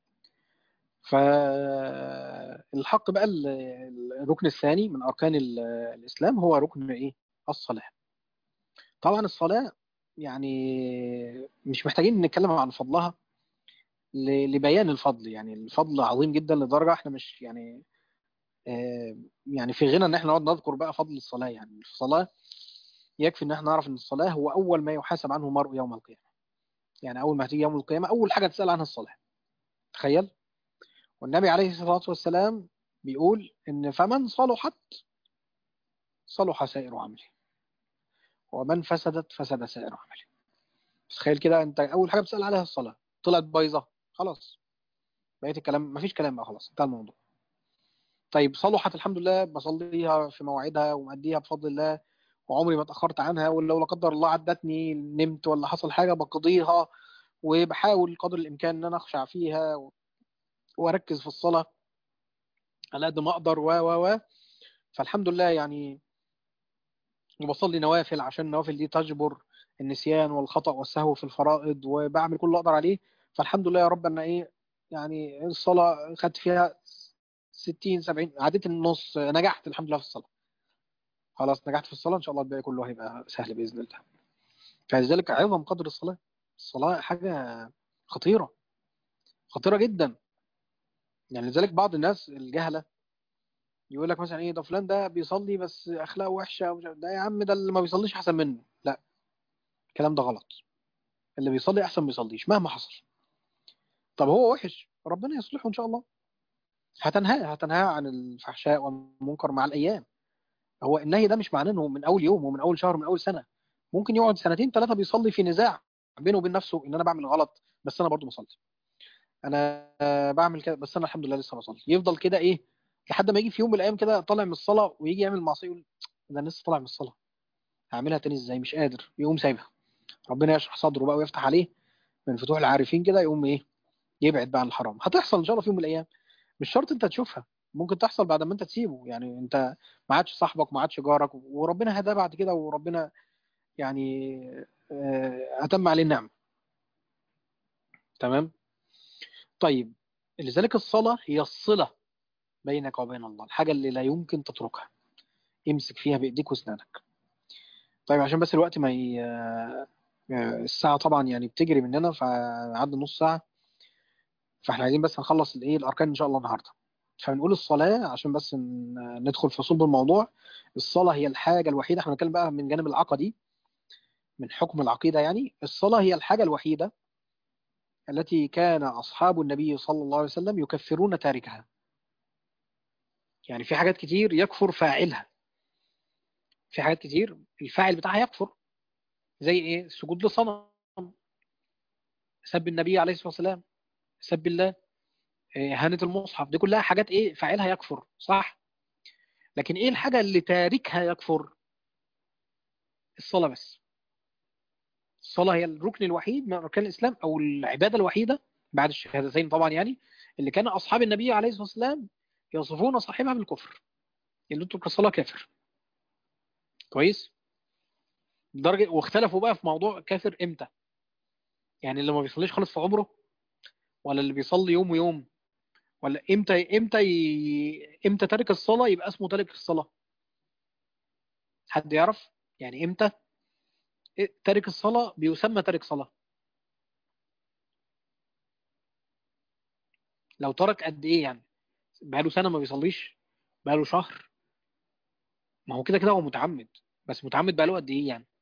فالحق بقى الركن الثاني من أركان الإسلام هو ركن إيه؟ الصلاة طبعا الصلاة يعني مش محتاجين نتكلم عن فضلها لبيان الفضل يعني الفضل عظيم جدا لدرجة احنا مش يعني يعني في غنى ان احنا نقعد نذكر بقى فضل الصلاة يعني الصلاة يكفي ان احنا نعرف ان الصلاة هو اول ما يحاسب عنه المرء يوم القيامة يعني اول ما هتيجي يوم القيامة اول حاجة تسأل عنها الصلاة تخيل والنبي عليه الصلاة والسلام بيقول ان فمن صلحت صلح سائر عمله ومن فسدت فسد سائر عمله تخيل كده انت اول حاجة بتسأل عليها الصلاة طلعت بايظة خلاص بقيت الكلام مفيش كلام بقى خلاص انتهى الموضوع طيب صلحت الحمد لله بصليها في مواعيدها ومأديها بفضل الله وعمري ما اتأخرت عنها ولو لا قدر الله عدتني نمت ولا حصل حاجة بقضيها وبحاول قدر الإمكان إن أنا أخشع فيها وأركز في الصلاة على قد ما أقدر و و و فالحمد لله يعني وبصلي نوافل عشان النوافل دي تجبر النسيان والخطأ والسهو في الفرائض وبعمل كل اللي أقدر عليه فالحمد لله يا رب أن إيه يعني الصلاة خدت فيها 60 70 عديت النص نجحت الحمد لله في الصلاة خلاص نجحت في الصلاة إن شاء الله الباقي كله هيبقى سهل بإذن الله فلذلك عظم قدر الصلاة الصلاة حاجة خطيرة خطيرة جدا يعني لذلك بعض الناس الجهلة يقول لك مثلا ايه ده فلان ده بيصلي بس اخلاقه وحشه ده يا عم ده اللي ما بيصليش احسن منه لا الكلام ده غلط اللي بيصلي احسن ما بيصليش مهما حصل طب هو وحش ربنا يصلحه ان شاء الله هتنهاه هتنهاه عن الفحشاء والمنكر مع الايام هو النهي ده مش معناه انه من اول يوم ومن اول شهر ومن اول سنه ممكن يقعد سنتين ثلاثه بيصلي في نزاع بينه وبين نفسه ان انا بعمل غلط بس انا برضو بصلي انا بعمل كده بس انا الحمد لله لسه بصلي يفضل كده ايه لحد ما يجي في يوم من الايام كده طالع من الصلاه ويجي يعمل معصيه يقول ده انا لسه طالع من الصلاه هعملها تاني ازاي مش قادر يقوم سايبها ربنا يشرح صدره بقى ويفتح عليه من فتوح العارفين كده يقوم ايه يبعد بقى عن الحرام هتحصل ان شاء الله في يوم من الايام مش شرط انت تشوفها ممكن تحصل بعد ما انت تسيبه يعني انت ما عادش صاحبك ما عادش جارك وربنا هداه بعد كده وربنا يعني اتم عليه النعمه تمام طيب لذلك الصلاه هي الصله بينك وبين الله الحاجة اللي لا يمكن تتركها امسك فيها بإيديك واسنانك طيب عشان بس الوقت ما ي... الساعة طبعا يعني بتجري مننا فعدى نص ساعة فاحنا عايزين بس نخلص الايه الاركان ان شاء الله النهارده فبنقول الصلاة عشان بس ندخل في صلب الموضوع الصلاة هي الحاجة الوحيدة احنا بنتكلم بقى من جانب العقدي من حكم العقيدة يعني الصلاة هي الحاجة الوحيدة التي كان أصحاب النبي صلى الله عليه وسلم يكفرون تاركها يعني في حاجات كتير يكفر فاعلها في حاجات كتير الفاعل بتاعها يكفر زي ايه السجود لصنم سب النبي عليه الصلاه والسلام سب الله هانة المصحف دي كلها حاجات ايه فاعلها يكفر صح لكن ايه الحاجه اللي تاركها يكفر الصلاه بس الصلاه هي الركن الوحيد من اركان الاسلام او العباده الوحيده بعد الشهادتين طبعا يعني اللي كان اصحاب النبي عليه الصلاه والسلام يصفون صاحبها بالكفر اللي يترك الصلاة كافر كويس درجة واختلفوا بقى في موضوع كافر امتى يعني اللي ما بيصليش خالص في عمره ولا اللي بيصلي يوم ويوم ولا امتى امتى ي... امتى تارك الصلاه يبقى اسمه تارك الصلاه حد يعرف يعني امتى تارك الصلاه بيسمى تارك صلاه لو ترك قد ايه يعني بقاله سنه ما بيصليش بقاله شهر ما هو كده كده هو متعمد بس متعمد بقاله قد ايه يعني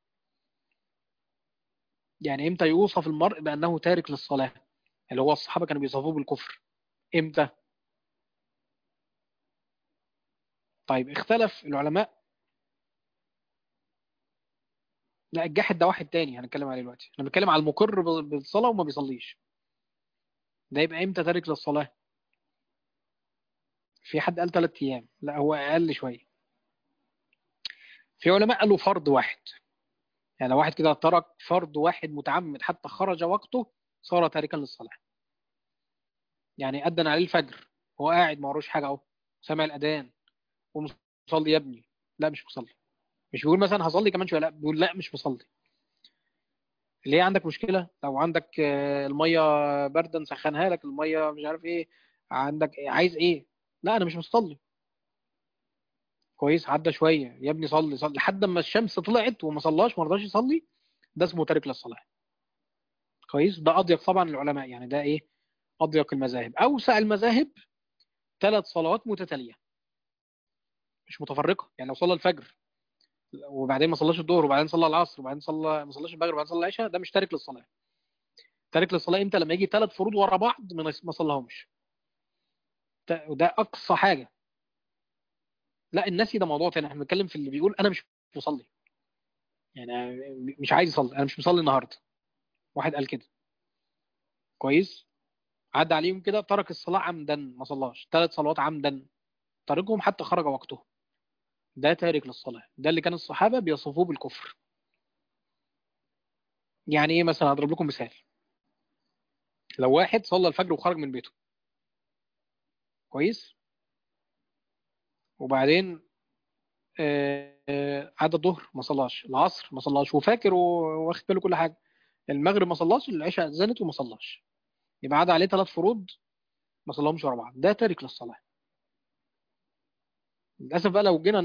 يعني امتى يوصف المرء بانه تارك للصلاه اللي هو الصحابه كانوا بيوصفوه بالكفر امتى طيب اختلف العلماء لا الجاحد ده واحد تاني هنتكلم عليه دلوقتي انا بتكلم على المقر بالصلاه وما بيصليش ده يبقى امتى تارك للصلاه في حد قال ثلاث ايام لا هو اقل شويه في علماء قالوا فرض واحد يعني لو واحد كده ترك فرض واحد متعمد حتى خرج وقته صار تاركا للصلاه يعني أذن عليه الفجر هو قاعد ما وروش حاجه اهو سامع الاذان ومصلي يا ابني لا مش مصلي مش بيقول مثلا هصلي كمان شويه لا بيقول لا مش مصلي ليه عندك مشكله لو عندك الميه بارده نسخنها لك الميه مش عارف ايه عندك إيه؟ عايز ايه لا انا مش مصلي كويس عدى شويه يا ابني صلي صلي لحد ما الشمس طلعت وما صلاش ما رضاش يصلي ده اسمه تارك للصلاه كويس ده اضيق طبعا العلماء يعني ده ايه اضيق المذاهب اوسع المذاهب ثلاث صلوات متتاليه مش متفرقه يعني لو صلى الفجر وبعدين ما صلاش الظهر وبعدين صلى العصر وبعدين صلى ما صلاش المغرب وبعدين صلى العشاء ده مش تارك للصلاه تارك للصلاه امتى لما يجي ثلاث فروض ورا بعض ما صلاهمش وده اقصى حاجه لا النسي ده موضوع تاني احنا بنتكلم في اللي بيقول انا مش مصلي يعني مش عايز اصلي انا مش مصلي النهارده واحد قال كده كويس عدى عليهم كده ترك الصلاه عمدا ما صلاش ثلاث صلوات عمدا تركهم حتى خرج وقته ده تارك للصلاه ده اللي كان الصحابه بيصفوه بالكفر يعني ايه مثلا اضرب لكم مثال لو واحد صلى الفجر وخرج من بيته كويس وبعدين عدى الظهر ما صلاش العصر ما صلاش وفاكر واخد باله كل حاجه المغرب ما صلاش العشاء اذنت وما صلاش يبقى عدى عليه ثلاث فروض ما صلاهمش ورا بعض ده تارك للصلاه للاسف بقى لو جينا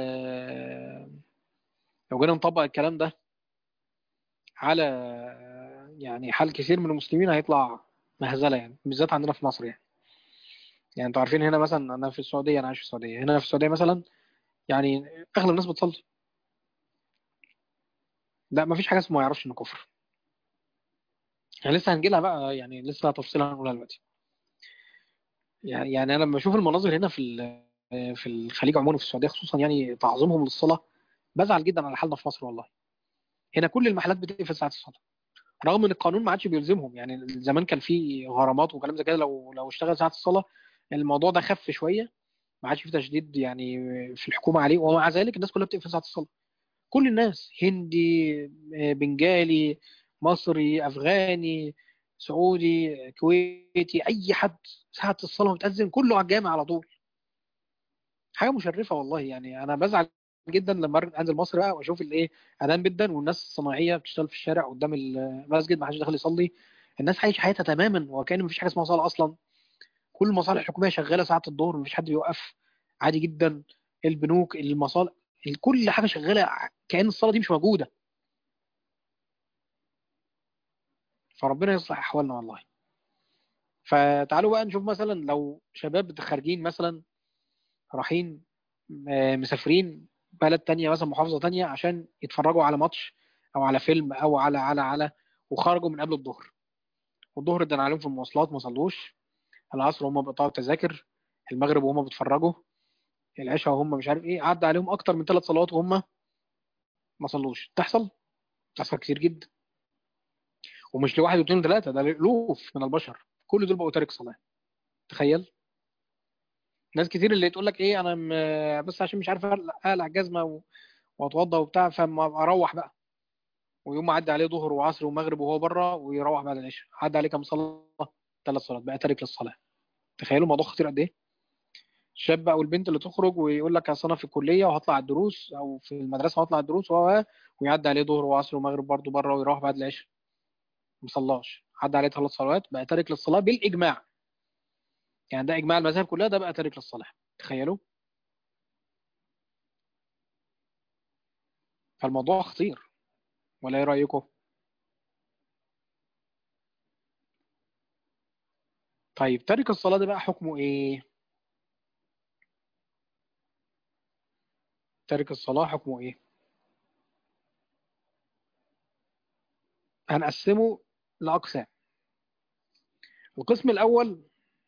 لو جينا نطبق الكلام ده على يعني حال كثير من المسلمين هيطلع مهزله يعني بالذات عندنا في مصر يعني يعني انتوا عارفين هنا مثلا انا في السعوديه انا عايش في السعوديه هنا في السعوديه مثلا يعني اغلب الناس بتصلي لا ما فيش حاجه اسمها ما يعرفش انه كفر يعني لسه هنجي لها بقى يعني لسه تفصيلها هنقولها دلوقتي يعني يعني انا لما بشوف المناظر هنا في في الخليج عموما في السعوديه خصوصا يعني تعظيمهم للصلاه بزعل جدا على حالنا في مصر والله هنا كل المحلات بتقفل ساعه الصلاه رغم ان القانون ما عادش بيلزمهم يعني زمان كان في غرامات وكلام زي كده لو لو اشتغل ساعه الصلاه الموضوع ده خف شويه ما عادش في تشديد يعني في الحكومه عليه ومع ذلك الناس كلها بتقفل ساعه الصلاه كل الناس هندي بنجالي مصري افغاني سعودي كويتي اي حد ساعه الصلاه بتاذن كله على الجامع على طول حاجه مشرفه والله يعني انا بزعل جدا لما انزل مصر بقى واشوف الايه اذان جدا والناس الصناعيه بتشتغل في الشارع قدام المسجد ما حدش داخل يصلي الناس عايشه حياتها تماما وكان مفيش حاجه اسمها صلاه اصلا كل المصالح الحكوميه شغاله ساعه الظهر مفيش حد بيوقف عادي جدا البنوك المصالح كل حاجه شغاله كان الصلاه دي مش موجوده فربنا يصلح احوالنا والله فتعالوا بقى نشوف مثلا لو شباب خارجين مثلا رايحين مسافرين بلد تانية مثلا محافظة تانية عشان يتفرجوا على ماتش أو على فيلم أو على على على وخرجوا من قبل الظهر والظهر ادن عليهم في المواصلات ما صلوش العصر هم بيقطعوا تذاكر المغرب وهم بيتفرجوا العشاء وهم مش عارف ايه عدى عليهم اكتر من ثلاث صلوات وهم ما صلوش تحصل تحصل كتير جدا ومش لواحد واثنين ثلاثة ده الألوف من البشر كل دول بقوا تارك صلاة تخيل ناس كتير اللي تقول لك ايه انا م... بس عشان مش عارف اقلع الجزمه واتوضى وبتاع فما اروح بقى ويوم عدى عليه ظهر وعصر ومغرب وهو بره ويروح بعد العشاء عدى عليه كام صلاه ثلاث صلوات بقى تارك للصلاه تخيلوا الموضوع خطير قد ايه الشاب او البنت اللي تخرج ويقول لك اصل انا في الكليه وهطلع الدروس او في المدرسه وهطلع الدروس وهو ويعدي عليه ظهر وعصر ومغرب برضه بره ويروح بعد العشاء ما صلاش عدى عليه ثلاث صلوات بقى تارك للصلاة بالإجماع يعني ده إجماع المذاهب كلها ده بقى تارك للصلاة تخيلوا فالموضوع خطير ولا ايه رأيكم طيب تارك الصلاة ده بقى حكمه ايه تارك الصلاة حكمه ايه هنقسمه لأقسام القسم الأول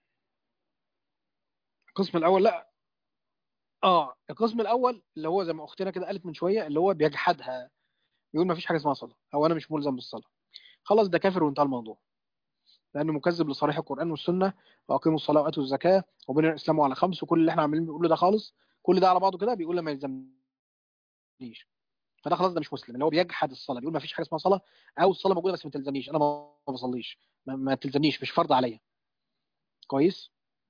القسم الأول لا اه القسم الأول اللي هو زي ما أختنا كده قالت من شوية اللي هو بيجحدها يقول ما فيش حاجة اسمها صلاة أو أنا مش ملزم بالصلاة خلاص ده كافر وانتهى الموضوع لأنه مكذب لصريح القرآن والسنة وأقيموا الصلاة وآتوا الزكاة وبني الإسلام على خمس وكل اللي احنا عاملين بنقوله ده خالص كل ده على بعضه كده بيقول ما يلزمنيش فده خلاص ده مش مسلم اللي هو بيجحد الصلاه بيقول ما فيش حاجه اسمها صلاه او الصلاه موجوده بس ما تلزمنيش انا ما بصليش ما, ما تلزمنيش مش فرض عليا كويس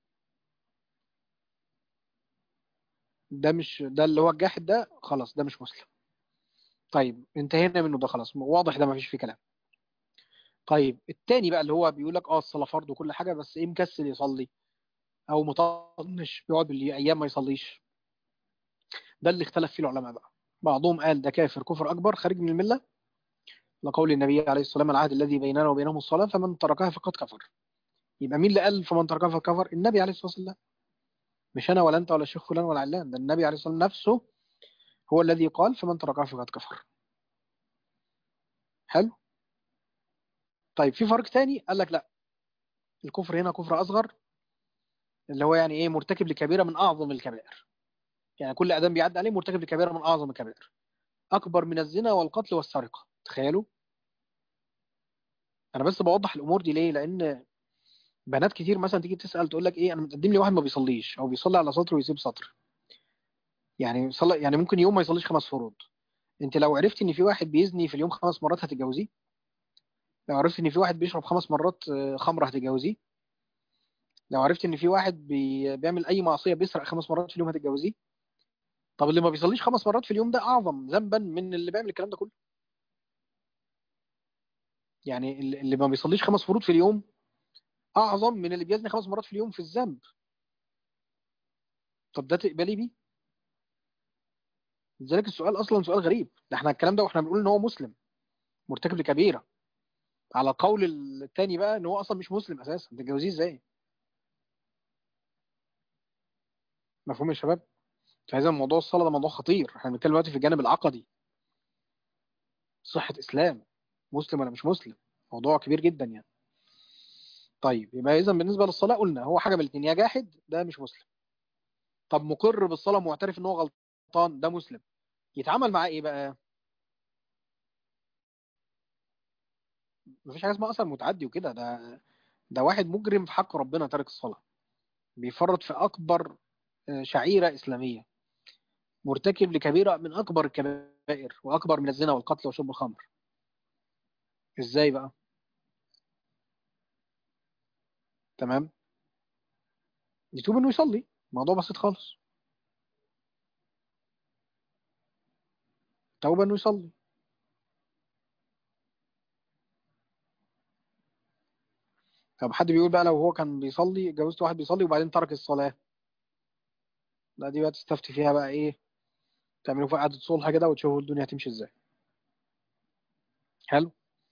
ده مش ده اللي هو الجاحد ده خلاص ده مش مسلم طيب انتهينا منه ده خلاص واضح ده ما فيش فيه كلام طيب التاني بقى اللي هو بيقول لك اه الصلاه فرض وكل حاجه بس ايه مكسل يصلي او مطنش بيقعد بالايام ما يصليش ده اللي اختلف فيه العلماء بقى بعضهم قال ده كافر كفر أكبر خارج من الملة لقول النبي عليه الصلاة والسلام العهد الذي بيننا وبينهم الصلاة فمن تركها فقد كفر يبقى مين اللي قال فمن تركها فقد كفر النبي عليه الصلاة والسلام مش أنا ولا أنت ولا الشيخ فلان ولا علان ده النبي عليه الصلاة والسلام نفسه هو الذي قال فمن تركها فقد كفر حلو طيب في فرق تاني قال لك لا الكفر هنا كفر أصغر اللي هو يعني إيه مرتكب لكبيرة من أعظم الكبائر يعني كل ادم بيعدي عليه مرتكب لكبيره من اعظم الكبائر اكبر من الزنا والقتل والسرقه تخيلوا انا بس بوضح الامور دي ليه لان بنات كتير مثلا تيجي تسال تقول لك ايه انا متقدم لي واحد ما بيصليش او بيصلي على سطر ويسيب سطر يعني صلي يعني ممكن يوم ما يصليش خمس فروض انت لو عرفت ان في واحد بيزني في اليوم خمس مرات هتتجوزيه لو عرفت ان في واحد بيشرب خمس مرات خمره هتتجوزيه لو عرفت ان في واحد بي... بيعمل اي معصيه بيسرق خمس مرات في اليوم هتتجوزيه طب اللي ما بيصليش خمس مرات في اليوم ده اعظم ذنبا من اللي بيعمل الكلام ده كله يعني اللي ما بيصليش خمس فروض في اليوم اعظم من اللي بيزني خمس مرات في اليوم في الذنب طب ده تقبلي بيه لذلك السؤال اصلا سؤال غريب ده احنا الكلام ده واحنا بنقول ان هو مسلم مرتكب لكبيره على القول الثاني بقى ان هو اصلا مش مسلم اساسا تتجوزيه ازاي مفهوم يا شباب فهذا موضوع الصلاة ده موضوع خطير احنا بنتكلم دلوقتي في الجانب العقدي صحة إسلام مسلم ولا مش مسلم موضوع كبير جدا يعني طيب يبقى إذا بالنسبة للصلاة قلنا هو حاجة من الاثنين يا جاحد ده مش مسلم طب مقر بالصلاة معترف إن هو غلطان ده مسلم يتعامل معاه إيه بقى؟ مفيش حاجة اسمها أصلا متعدي وكده ده ده واحد مجرم في حق ربنا تارك الصلاة بيفرط في أكبر شعيرة إسلامية مرتكب لكبيرة من أكبر الكبائر وأكبر من الزنا والقتل وشرب الخمر إزاي بقى تمام يتوب إنه يصلي موضوع بسيط خالص توبة إنه يصلي طب حد بيقول بقى لو هو كان بيصلي اتجوزت واحد بيصلي وبعدين ترك الصلاة لا دي بقى تستفتي فيها بقى ايه تعملوا في قعدة صلح كده وتشوفوا الدنيا هتمشي ازاي حلو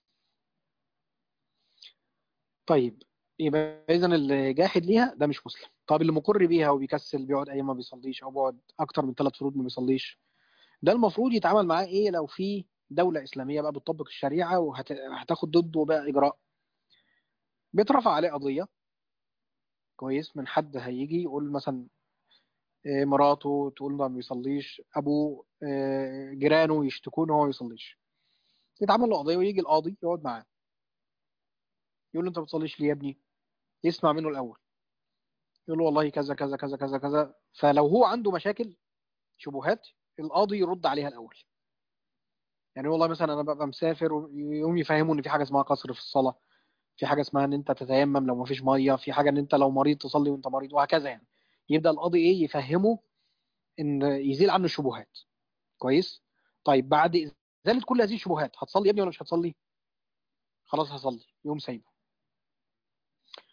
طيب يبقى اذا اللي جاحد ليها ده مش مسلم طب اللي مقر بيها وبيكسل بيقعد ايام ما بيصليش او بيقعد اكتر من ثلاث فروض ما بيصليش ده المفروض يتعامل معاه ايه لو في دولة إسلامية بقى بتطبق الشريعة وهتاخد ضده بقى إجراء بيترفع عليه قضية كويس من حد هيجي يقول مثلا مراته تقول ما بيصليش ابوه جيرانه يشتكون هو ما بيصليش يتعمل له قضيه ويجي القاضي يقعد معاه يقول له انت ما بتصليش ليه يا ابني يسمع منه الاول يقول له والله كذا كذا كذا كذا كذا فلو هو عنده مشاكل شبهات القاضي يرد عليها الاول يعني والله مثلا انا ببقى مسافر ويقوم يفهموا ان في حاجه اسمها قصر في الصلاه في حاجه اسمها ان انت تتيمم لو ما فيش ميه في حاجه ان انت لو مريض تصلي وانت مريض وهكذا يعني يبدا القاضي ايه يفهمه ان يزيل عنه الشبهات كويس طيب بعد ازاله كل هذه الشبهات هتصلي يا ابني ولا مش هتصلي خلاص هصلي يقوم سايبه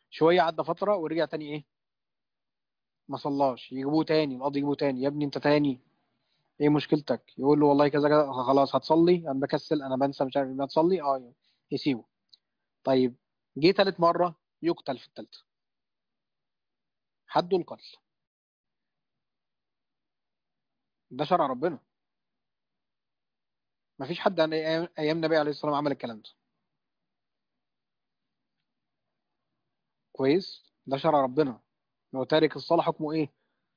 شويه عدى فتره ورجع تاني ايه ما صلاش يجيبوه تاني القاضي يجيبوه تاني يا ابني انت تاني ايه مشكلتك يقول له والله كذا كذا خلاص هتصلي انا بكسل انا بنسى مش عارف ما تصلي اه يسيبه طيب جه تالت مره يقتل في التالتة حده القتل ده شرع ربنا مفيش حد عن ايام أيام النبي عليه الصلاه والسلام عمل الكلام ده كويس ده شرع ربنا لو تارك الصلاه حكمه ايه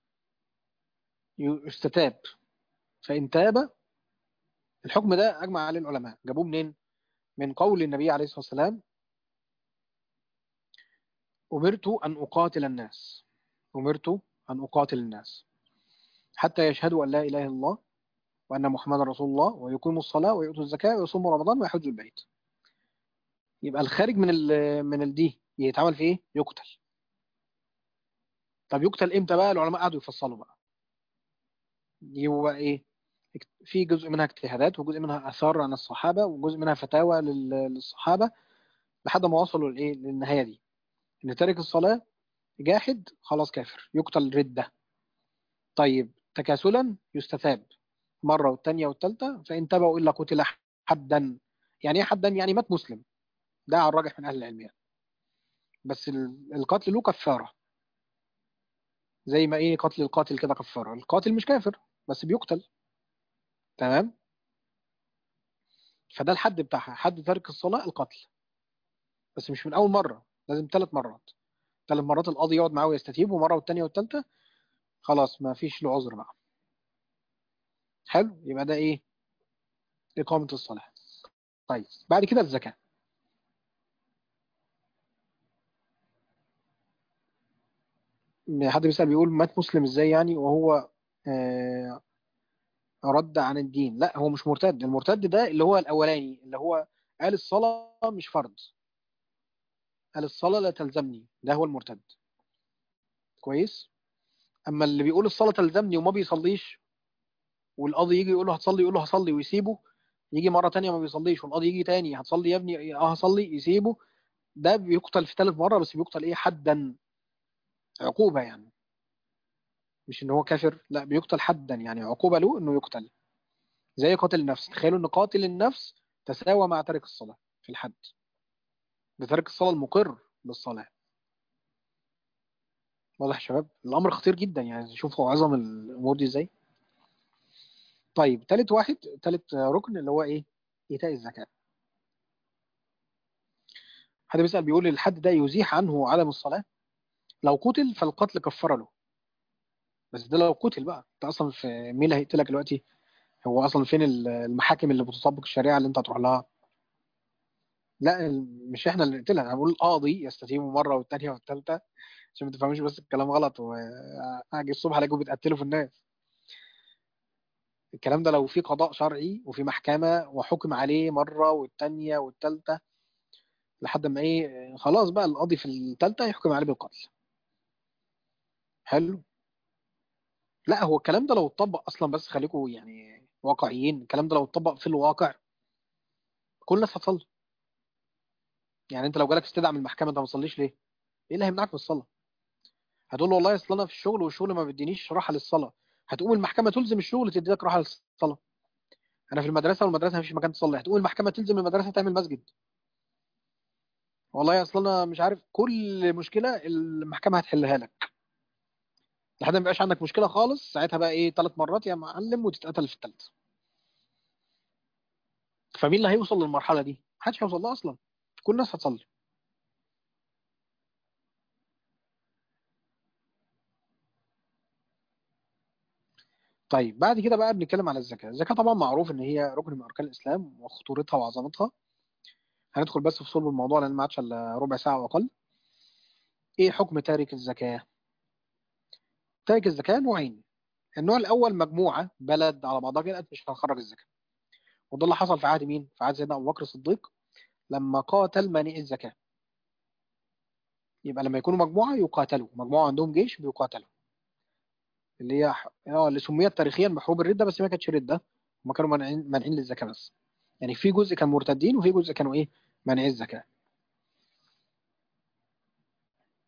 يستتاب فإن تاب الحكم ده أجمع عليه العلماء جابوه منين؟ من قول النبي عليه الصلاة والسلام أمرت أن أقاتل الناس أمرت أن أقاتل الناس حتى يشهدوا أن لا إله إلا الله وأن محمد رسول الله ويقيموا الصلاة ويؤتوا الزكاة ويصوموا رمضان ويحجوا البيت يبقى الخارج من ال من الدي يتعمل في ايه؟ يقتل طب يقتل امتى بقى؟ العلماء قعدوا يفصلوا بقى يبقى ايه؟ في جزء منها اجتهادات وجزء منها اثار عن الصحابه وجزء منها فتاوى للصحابه لحد ما وصلوا لايه؟ للنهايه دي ان تارك الصلاه جاحد خلاص كافر يقتل رده طيب تكاسلا يستتاب مره والثانيه والثالثه فان تابوا الا قتل حدا يعني ايه حدا؟ يعني مات مسلم ده على الراجح من اهل العلم يعني. بس القتل له كفاره زي ما ايه قتل القاتل كده كفاره القاتل مش كافر بس بيقتل تمام فده الحد بتاعها حد ترك الصلاة القتل بس مش من أول مرة لازم ثلاث مرات ثلاث مرات القاضي يقعد معاه ويستتيب ومرة والتانية والتالتة خلاص ما فيش له عذر بقى حلو يبقى ده إيه إقامة الصلاة طيب بعد كده الزكاة حد بيسأل بيقول مات مسلم ازاي يعني وهو آه رد عن الدين لا هو مش مرتد المرتد ده اللي هو الاولاني اللي هو قال الصلاة مش فرض قال الصلاة لا تلزمني ده هو المرتد كويس اما اللي بيقول الصلاة تلزمني وما بيصليش والقاضي يجي يقول له هتصلي يقول له هصلي ويسيبه يجي مرة تانية ما بيصليش والقاضي يجي تاني هتصلي يا ابني اه هصلي يسيبه ده بيقتل في ثالث مرة بس بيقتل ايه حدا عقوبة يعني مش ان هو كافر لا بيقتل حدا يعني عقوبة له انه يقتل زي قاتل النفس تخيلوا ان قاتل النفس تساوى مع تارك الصلاة في الحد بترك الصلاة المقر بالصلاة واضح يا شباب الامر خطير جدا يعني شوفوا عظم الامور دي ازاي طيب تالت واحد تالت ركن اللي هو ايه ايتاء الزكاة حد بيسأل بيقول الحد ده يزيح عنه عدم الصلاة لو قتل فالقتل كفر له بس ده لو قتل بقى انت اصلا في مين اللي هيقتلك دلوقتي هو اصلا فين المحاكم اللي بتطبق الشريعه اللي انت هتروح لها لا مش احنا اللي نقتلها انا بقول القاضي يستتيب مره والثانيه والثالثه عشان ما تفهموش بس الكلام غلط واجي الصبح الاقيهم بتقتلوا في الناس الكلام ده لو في قضاء شرعي وفي محكمه وحكم عليه مره والثانيه والثالثه لحد ما ايه خلاص بقى القاضي في الثالثه يحكم عليه بالقتل حلو لا هو الكلام ده لو اتطبق اصلا بس خليكم يعني واقعيين الكلام ده لو اتطبق في الواقع كل الناس هتصلي يعني انت لو جالك استدعاء من المحكمه انت ما تصليش ليه؟ ايه اللي هيمنعك من الصلاه؟ هتقول له والله اصل انا في الشغل والشغل ما بيدينيش راحه للصلاه هتقوم المحكمه تلزم الشغل تديك راحه للصلاه انا في المدرسه والمدرسه ما فيش مكان تصلي هتقوم المحكمه تلزم المدرسه تعمل مسجد والله اصل انا مش عارف كل مشكله المحكمه هتحلها لك لحد ما يبقاش عندك مشكله خالص ساعتها بقى ايه ثلاث مرات يا معلم وتتقتل في الثالثه فمين اللي هيوصل للمرحله دي محدش هيوصل لها اصلا كل الناس هتصلي طيب بعد كده بقى بنتكلم على الزكاه الزكاه طبعا معروف ان هي ركن من اركان الاسلام وخطورتها وعظمتها هندخل بس في صلب الموضوع لان ما عادش الا ربع ساعه واقل ايه حكم تارك الزكاه تارك الزكاه نوعين النوع الاول مجموعه بلد على بعضها كده مش هنخرج الزكاه وده اللي حصل في عهد مين في عهد سيدنا ابو بكر الصديق لما قاتل مانع الزكاه يبقى لما يكونوا مجموعه يقاتلوا مجموعه عندهم جيش بيقاتلوا اللي هي اه اللي سميت تاريخيا بحروب الرده بس ما كانتش رده هم كانوا مانعين مانعين للزكاه بس يعني في جزء كان مرتدين وفي جزء كانوا ايه مانعين الزكاه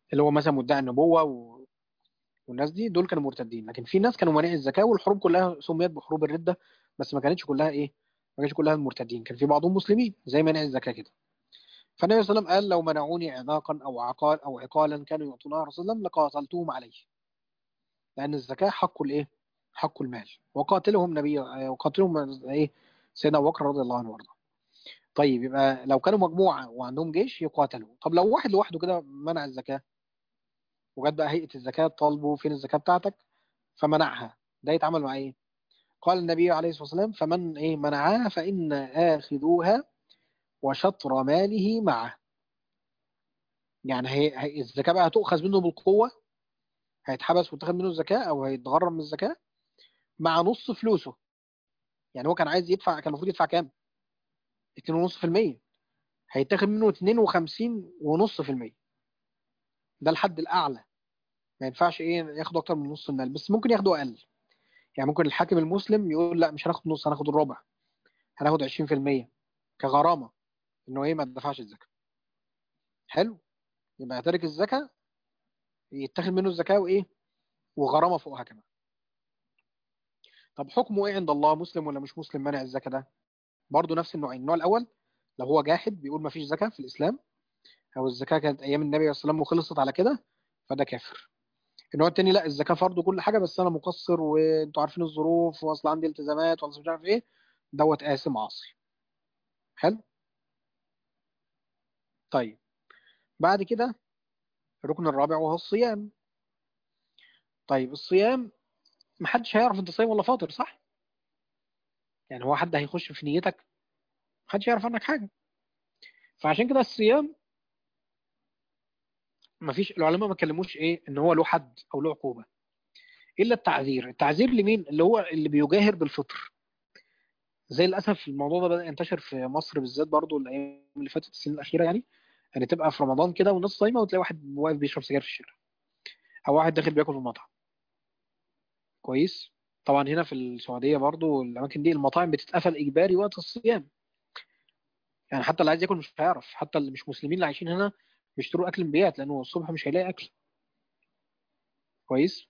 اللي هو مثلا مدعي النبوه و... والناس دي دول كانوا مرتدين لكن في ناس كانوا مانعي الزكاه والحروب كلها سميت بحروب الرده بس ما كانتش كلها ايه ما كانتش كلها المرتدين كان في بعضهم مسلمين زي مانع الزكاه كده فالنبي صلى الله عليه وسلم قال لو منعوني عناقا او عقال او عقالا كانوا يعطونها رسول الله لقاتلتهم عليه لان الزكاه حق الايه حق المال وقاتلهم نبي وقاتلهم ايه سيدنا ابو بكر رضي الله عنه وارضاه طيب يبقى لو كانوا مجموعه وعندهم جيش يقاتلوا طب لو واحد لوحده كده منع الزكاه وجت بقى هيئه الزكاه طالبوا فين الزكاه بتاعتك فمنعها ده يتعامل مع ايه قال النبي عليه الصلاه والسلام فمن ايه منعها فان اخذوها وشطر ماله معه يعني هي هي الزكاه بقى هتؤخذ منه بالقوه هيتحبس وتاخد منه الزكاه او هيتغرم من الزكاه مع نص فلوسه يعني هو كان عايز يدفع كان المفروض يدفع كام 2.5% هيتاخد منه 52.5% ده الحد الاعلى ما ينفعش ايه ياخد اكتر من نص المال بس ممكن ياخده اقل يعني ممكن الحاكم المسلم يقول لا مش هناخد نص هناخد الربع هناخد 20% كغرامه انه ايه ما دفعش الزكاه حلو يبقى تارك الزكاه يتاخد منه الزكاه وايه وغرامه فوقها كمان طب حكمه ايه عند الله مسلم ولا مش مسلم مانع الزكاه ده برضه نفس النوعين النوع الاول لو هو جاحد بيقول ما فيش زكاه في الاسلام او الزكاه كانت ايام النبي عليه الصلاه والسلام وخلصت على كده فده كافر النوع التاني لا الزكاه فرض كل حاجه بس انا مقصر وانتوا عارفين الظروف واصل عندي التزامات واصل مش عارف ايه دوت قاسم عاصي حلو طيب بعد كده الركن الرابع وهو الصيام طيب الصيام محدش هيعرف انت صايم ولا فاطر صح يعني هو حد هيخش في نيتك محدش يعرف عنك حاجه فعشان كده الصيام مفيش العلماء ما كلموش ايه ان هو له حد او له عقوبه الا التعذير التعذير لمين اللي هو اللي بيجاهر بالفطر زي للاسف الموضوع ده بدا ينتشر في مصر بالذات برضو الايام اللي فاتت السنين الاخيره يعني يعني تبقى في رمضان كده والناس صايمه وتلاقي واحد واقف بيشرب سجاير في الشارع او واحد داخل بياكل في المطعم كويس طبعا هنا في السعوديه برضو الاماكن دي المطاعم بتتقفل اجباري وقت الصيام يعني حتى اللي عايز ياكل مش هيعرف حتى اللي مش مسلمين اللي عايشين هنا بيشتروا اكل من بيات لانه الصبح مش هيلاقي اكل كويس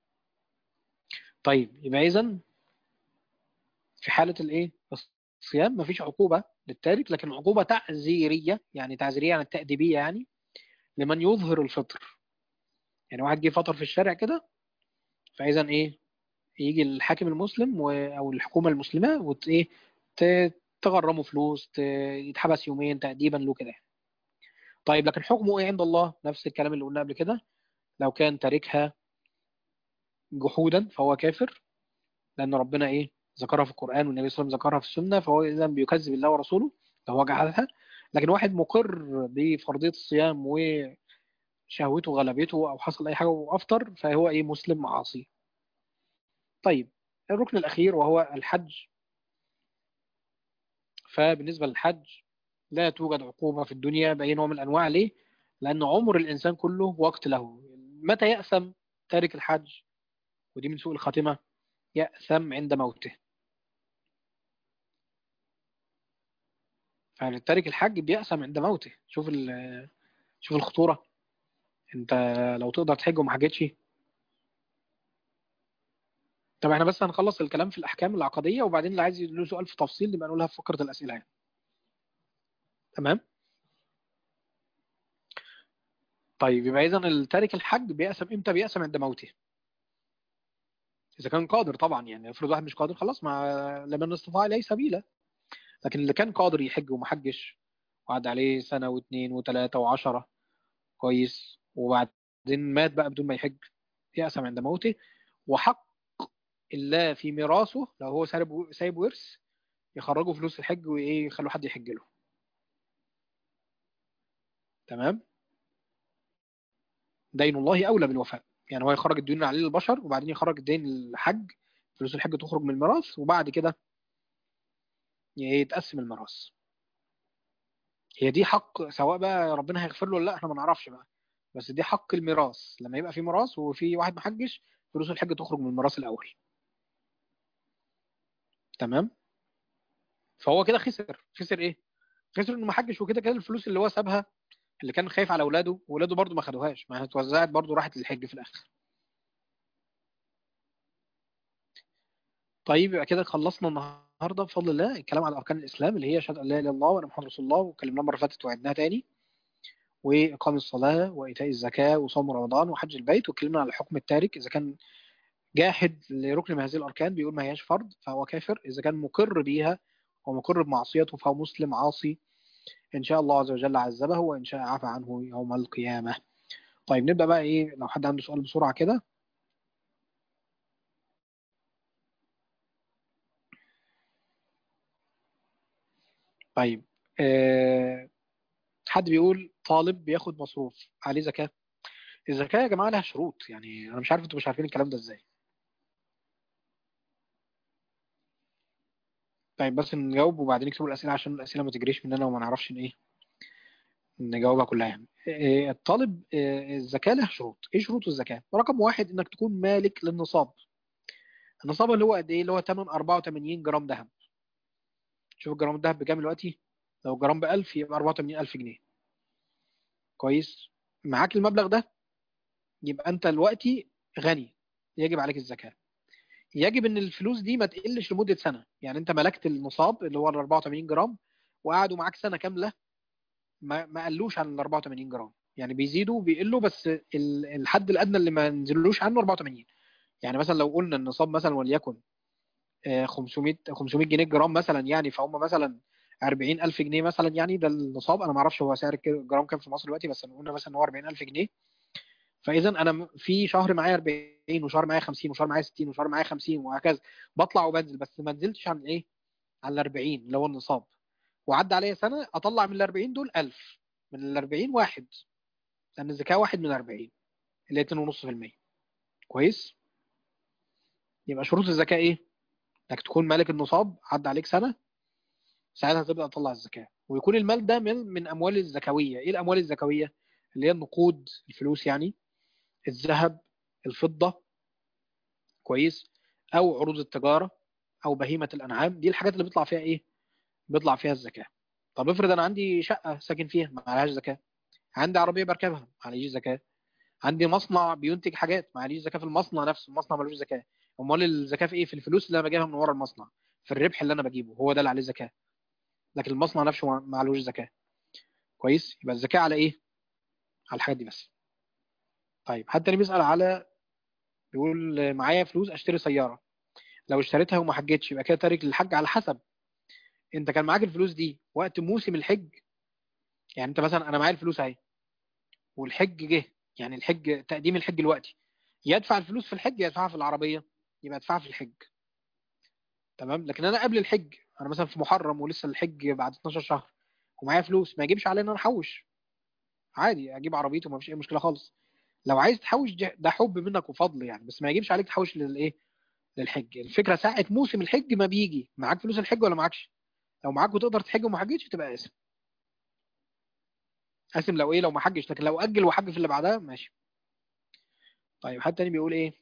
طيب يبقى اذا في حاله الايه الصيام مفيش عقوبه للتارك لكن عقوبه تعزيريه يعني تعزيريه يعني تاديبيه يعني لمن يظهر الفطر يعني واحد جه فطر في الشارع كده فاذا ايه يجي الحاكم المسلم و... او الحكومه المسلمه وت ايه ت... تغرمه فلوس ت... يتحبس يومين تاديبا له كده طيب لكن حكمه ايه عند الله نفس الكلام اللي قلناه قبل كده لو كان تاركها جحودا فهو كافر لان ربنا ايه ذكرها في القران والنبي صلى الله عليه وسلم ذكرها في السنه فهو اذا بيكذب الله ورسوله لو هو جحدها لكن واحد مقر بفرضيه الصيام وشهوته غلبته او حصل اي حاجه وافطر فهو ايه مسلم عاصي طيب الركن الاخير وهو الحج فبالنسبه للحج لا توجد عقوبة في الدنيا بأي نوع من الأنواع ليه؟ لأن عمر الإنسان كله وقت له متى يأثم تارك الحج ودي من سوء الخاتمة يأثم عند موته يعني تارك الحج بيأثم عند موته شوف شوف الخطورة انت لو تقدر تحج وما حجتش طب احنا بس هنخلص الكلام في الأحكام العقدية وبعدين اللي عايز له سؤال في تفصيل نبقى نقولها في فقرة الأسئلة يعني. تمام طيب يبقى اذا التارك الحج بيقسم امتى بيقسم عند موته اذا كان قادر طبعا يعني افرض واحد مش قادر خلاص ما لمن استطاع اليه سبيلا لكن اللي كان قادر يحج وما حجش وقعد عليه سنه واثنين وثلاثه وعشرة كويس وبعدين مات بقى بدون ما يحج يقسم عند موته وحق الله في ميراثه لو هو سايب سايب ورث يخرجوا فلوس الحج وايه يخلوا حد يحج له تمام دين الله اولى بالوفاء يعني هو يخرج الديون اللي عليه للبشر وبعدين يخرج الدين الحج فلوس الحج تخرج من الميراث وبعد كده يتقسم الميراث هي دي حق سواء بقى ربنا هيغفر له ولا لا احنا ما نعرفش بقى بس دي حق الميراث لما يبقى في ميراث وفي واحد ما حجش فلوس الحج تخرج من الميراث الاول تمام فهو كده خسر خسر ايه خسر انه ما حجش وكده كده الفلوس اللي هو سابها اللي كان خايف على اولاده واولاده برضه ما خدوهاش ما هي اتوزعت برضه راحت للحج في الاخر طيب يبقى كده خلصنا النهارده بفضل الله الكلام على اركان الاسلام اللي هي شهاده ان لا اله الا الله وان محمد رسول الله وكلمناها المره اللي فاتت وعدناها تاني واقام الصلاه وايتاء الزكاه وصوم رمضان وحج البيت واتكلمنا على حكم التارك اذا كان جاحد لركن من هذه الاركان بيقول ما هياش فرض فهو كافر اذا كان مقر بيها ومقر بمعصيته فهو مسلم عاصي ان شاء الله عز وجل عذبه وان شاء عفى عنه يوم القيامه طيب نبدا بقى ايه لو حد عنده سؤال بسرعه كده طيب أه حد بيقول طالب بياخد مصروف عليه زكاة الزكاة يا جماعة لها شروط يعني أنا مش عارف أنتوا مش عارفين الكلام ده إزاي طيب بس نجاوب وبعدين نكتبوا الأسئلة عشان الأسئلة ما تجريش مننا وما نعرفش إن إيه نجاوبها كلها يعني أه الطالب أه الزكاة لها شروط إيه شروط الزكاة؟ رقم واحد إنك تكون مالك للنصاب النصاب اللي هو قد إيه؟ اللي هو 8 84 جرام ذهب شوف الجرام الذهب بكام دلوقتي لو جرام ب 1000 يبقى 84000 جنيه كويس معاك المبلغ ده يبقى انت دلوقتي غني يجب عليك الزكاة يجب ان الفلوس دي ما تقلش لمدة سنة يعني انت ملكت النصاب اللي هو ال 84 جرام وقعدوا معاك سنة كاملة ما, ما قلوش عن ال 84 جرام يعني بيزيدوا بيقلوا بس الحد الادنى اللي ما نزلوش عنه 84 يعني مثلا لو قلنا النصاب مثلا وليكن 500 500 جنيه الجرام مثلا يعني فهم مثلا 40000 جنيه مثلا يعني ده النصاب انا ما اعرفش هو سعر الجرام كام في مصر دلوقتي بس قلنا مثلا ان هو 40000 جنيه فاذا انا في شهر معايا 40 وشهر معايا 50 وشهر معايا 60 وشهر معايا 50 وهكذا بطلع وبنزل بس ما نزلتش عن ايه عن ال 40 اللي هو النصاب وعدى عليا سنه اطلع من ال 40 دول 1000 من ال 40 واحد لان الزكاه واحد من 40 اللي هي 2.5% كويس يبقى شروط الزكاه ايه انك تكون مالك النصاب عدى عليك سنه ساعتها تبدا تطلع الزكاه ويكون المال ده من من اموال الزكويه ايه الاموال الزكويه اللي هي النقود الفلوس يعني الذهب الفضه كويس او عروض التجاره او بهيمه الانعام دي الحاجات اللي بيطلع فيها ايه بيطلع فيها الزكاه طب افرض انا عندي شقه ساكن فيها ما عليهاش زكاه عندي عربيه بركبها ما عليش زكاه عندي مصنع بينتج حاجات ما عليش زكاه في المصنع نفسه المصنع ملوش زكاه امال الزكاه في ايه في الفلوس اللي انا بجيبها من ورا المصنع في الربح اللي انا بجيبه هو ده اللي عليه زكاه لكن المصنع نفسه ما عليهوش زكاه كويس يبقى الزكاه على ايه على الحاجات دي بس طيب حد تاني بيسال على بيقول معايا فلوس اشتري سياره لو اشتريتها وما حجتش يبقى كده تارك للحج على حسب انت كان معاك الفلوس دي وقت موسم الحج يعني انت مثلا انا معايا الفلوس اهي والحج جه يعني الحج تقديم الحج دلوقتي يدفع الفلوس في الحج يدفعها في العربيه يبقى ادفعها في الحج تمام لكن انا قبل الحج انا مثلا في محرم ولسه الحج بعد 12 شهر ومعايا فلوس ما يجيبش علينا ان انا احوش عادي اجيب عربيته ما فيش اي مشكله خالص لو عايز تحوش ده حب منك وفضل يعني بس ما يجيبش عليك تحوش للايه للحج الفكره ساعه موسم الحج ما بيجي معاك فلوس الحج ولا معاكش لو معاك وتقدر تحج وما حجتش تبقى اسم اسم لو ايه لو ما حجش لكن لو اجل وحج في اللي بعدها ماشي طيب حد تاني بيقول ايه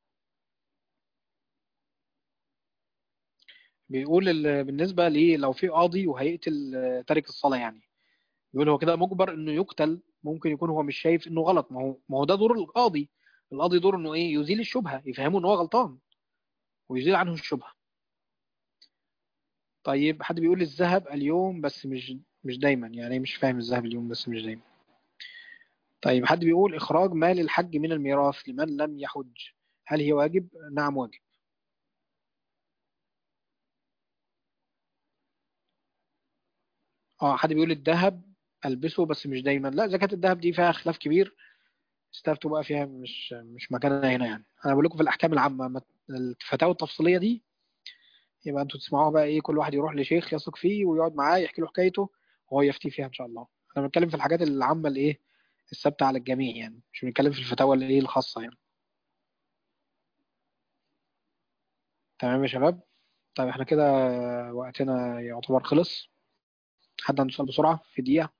بيقول بالنسبة لي لو في قاضي وهيقتل تارك الصلاة يعني بيقول هو كده مجبر انه يقتل ممكن يكون هو مش شايف انه غلط ما هو ما هو ده دور القاضي القاضي دور انه ايه يزيل الشبهة يفهمه ان هو غلطان ويزيل عنه الشبهة طيب حد بيقول الذهب اليوم بس مش مش دايما يعني مش فاهم الذهب اليوم بس مش دايما طيب حد بيقول إخراج مال الحج من الميراث لمن لم يحج هل هي واجب؟ نعم واجب اه حد بيقول الذهب البسه بس مش دايما لا زكاة الذهب دي فيها خلاف كبير استفتوا بقى فيها مش مش مكاننا هنا يعني انا بقول لكم في الاحكام العامه الفتاوى التفصيليه دي يبقى انتوا تسمعوها بقى ايه كل واحد يروح لشيخ يثق فيه ويقعد معاه يحكي له حكايته وهو يفتي فيها ان شاء الله انا بتكلم في الحاجات العامه اللي ايه الثابته على الجميع يعني مش بنتكلم في الفتاوى اللي ايه الخاصه يعني تمام يا شباب طيب احنا كده وقتنا يعتبر خلص حد عنده سؤال بسرعه في دقيقه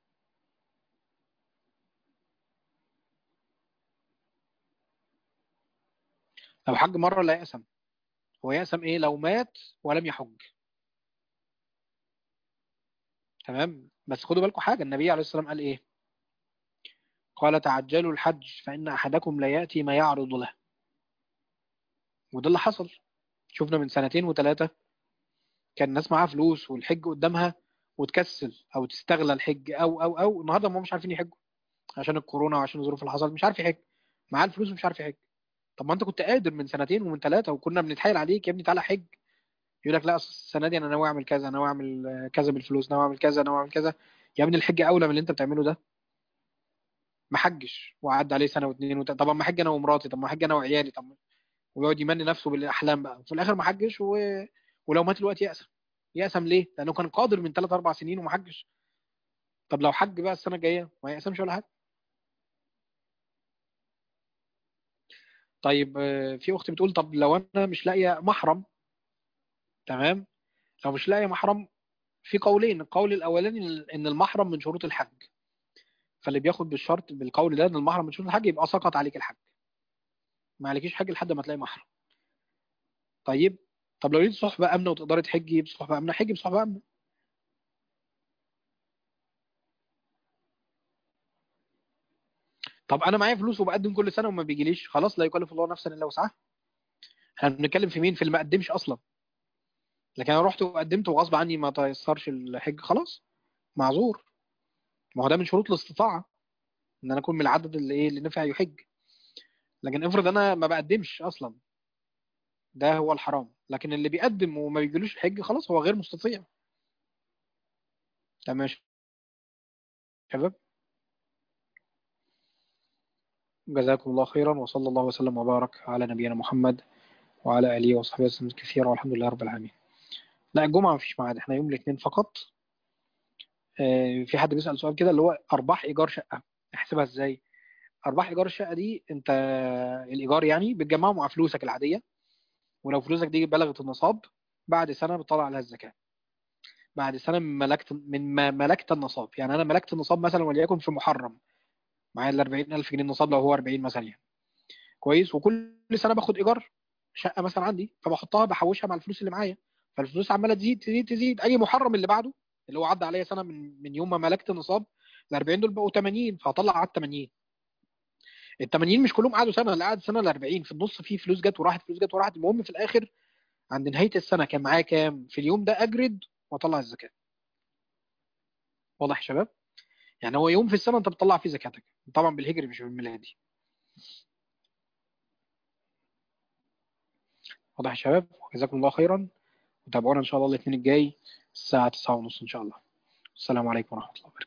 لو حج مره لا يأسم هو يأسم ايه لو مات ولم يحج تمام بس خدوا بالكم حاجه النبي عليه الصلاه والسلام قال ايه قال تعجلوا الحج فإن أحدكم لا يأتي ما يعرض له وده اللي حصل شفنا من سنتين وثلاثة كان الناس معاها فلوس والحج قدامها وتكسل أو تستغلى الحج أو أو أو النهاردة ما مش عارفين يحجوا عشان الكورونا وعشان الظروف اللي حصلت مش عارف يحج معاه الفلوس ومش عارف يحج طب ما انت كنت قادر من سنتين ومن ثلاثة وكنا بنتحايل عليك يا ابني تعالى حج يقول لك لا أصل السنة دي انا ناوي اعمل كذا ناوي اعمل كذا بالفلوس ناوي اعمل كذا ناوي اعمل كذا يا ابني الحج اولى من اللي انت بتعمله ده ما حجش وعدى عليه سنه واثنين وت... طب ما حج انا ومراتي طب ما حج انا وعيالي طب ويقعد يمني نفسه بالاحلام بقى وفي الاخر ما حجش و... ولو مات الوقت يأسم يأسم ليه؟ لانه كان قادر من ثلاث اربع سنين وما حجش طب لو حج بقى السنه الجايه ما يأسمش ولا حاجه طيب آه، في اخت بتقول طب لو انا مش لاقيه محرم تمام لو مش لاقيه محرم في قولين القول الاولاني ان المحرم من شروط الحج فاللي بياخد بالشرط بالقول ده ان المحرم من شروط الحج يبقى سقط عليك الحج ما عليكيش حج لحد ما تلاقي محرم طيب طب لو لقيت صحبه امنه وتقدري تحجي بصحبه امنه حجي بصحبه امنه طب انا معايا فلوس وبقدم كل سنه وما بيجيليش خلاص لا يكلف الله نفسا الا وسعها احنا بنتكلم في مين في اللي ما قدمش اصلا لكن انا رحت وقدمت وغصب عني ما تيسرش الحج خلاص معذور ما هو ده من شروط الاستطاعه ان انا اكون من العدد اللي ايه اللي نفع يحج لكن افرض انا ما بقدمش اصلا ده هو الحرام لكن اللي بيقدم وما بيجيلوش الحج خلاص هو غير مستطيع تمام يا شباب جزاكم الله خيرا وصلى الله وسلم وبارك على نبينا محمد وعلى اله وصحبه وسلم كثيرا والحمد لله رب العالمين لا الجمعه مفيش ميعاد احنا يوم الاثنين فقط آه، في حد بيسأل سؤال كده اللي هو ارباح ايجار شقه نحسبها ازاي ارباح ايجار الشقه دي انت الايجار يعني بتجمعه مع فلوسك العاديه ولو فلوسك دي بلغت النصاب بعد سنه بتطلع عليها الزكاه بعد سنه من ملكت من ما ملكت النصاب يعني انا ملكت النصاب مثلا وليكن في محرم معايا ال 40000 جنيه النصاب لو هو 40 مثلا يعني كويس وكل سنه باخد ايجار شقه مثلا عندي فبحطها بحوشها مع الفلوس اللي معايا فالفلوس عماله تزيد تزيد تزيد اي محرم اللي بعده اللي هو عدى عليا سنه من من يوم ما ملكت النصاب ال 40 دول بقوا 80 فهطلع على 80 ال 80 مش كلهم قعدوا سنه اللي قعد سنه ال 40 في النص في فلوس جت وراحت فلوس جت وراحت المهم في الاخر عند نهايه السنه كان معايا كام في اليوم ده اجرد واطلع الزكاه واضح يا شباب يعني هو يوم في السنه انت بتطلع فيه زكاتك طبعا بالهجري مش بالميلادي واضح يا شباب جزاكم الله خيرا وتابعونا ان شاء الله الاثنين الجاي الساعه 9:30 ان شاء الله السلام عليكم ورحمه الله وبركاته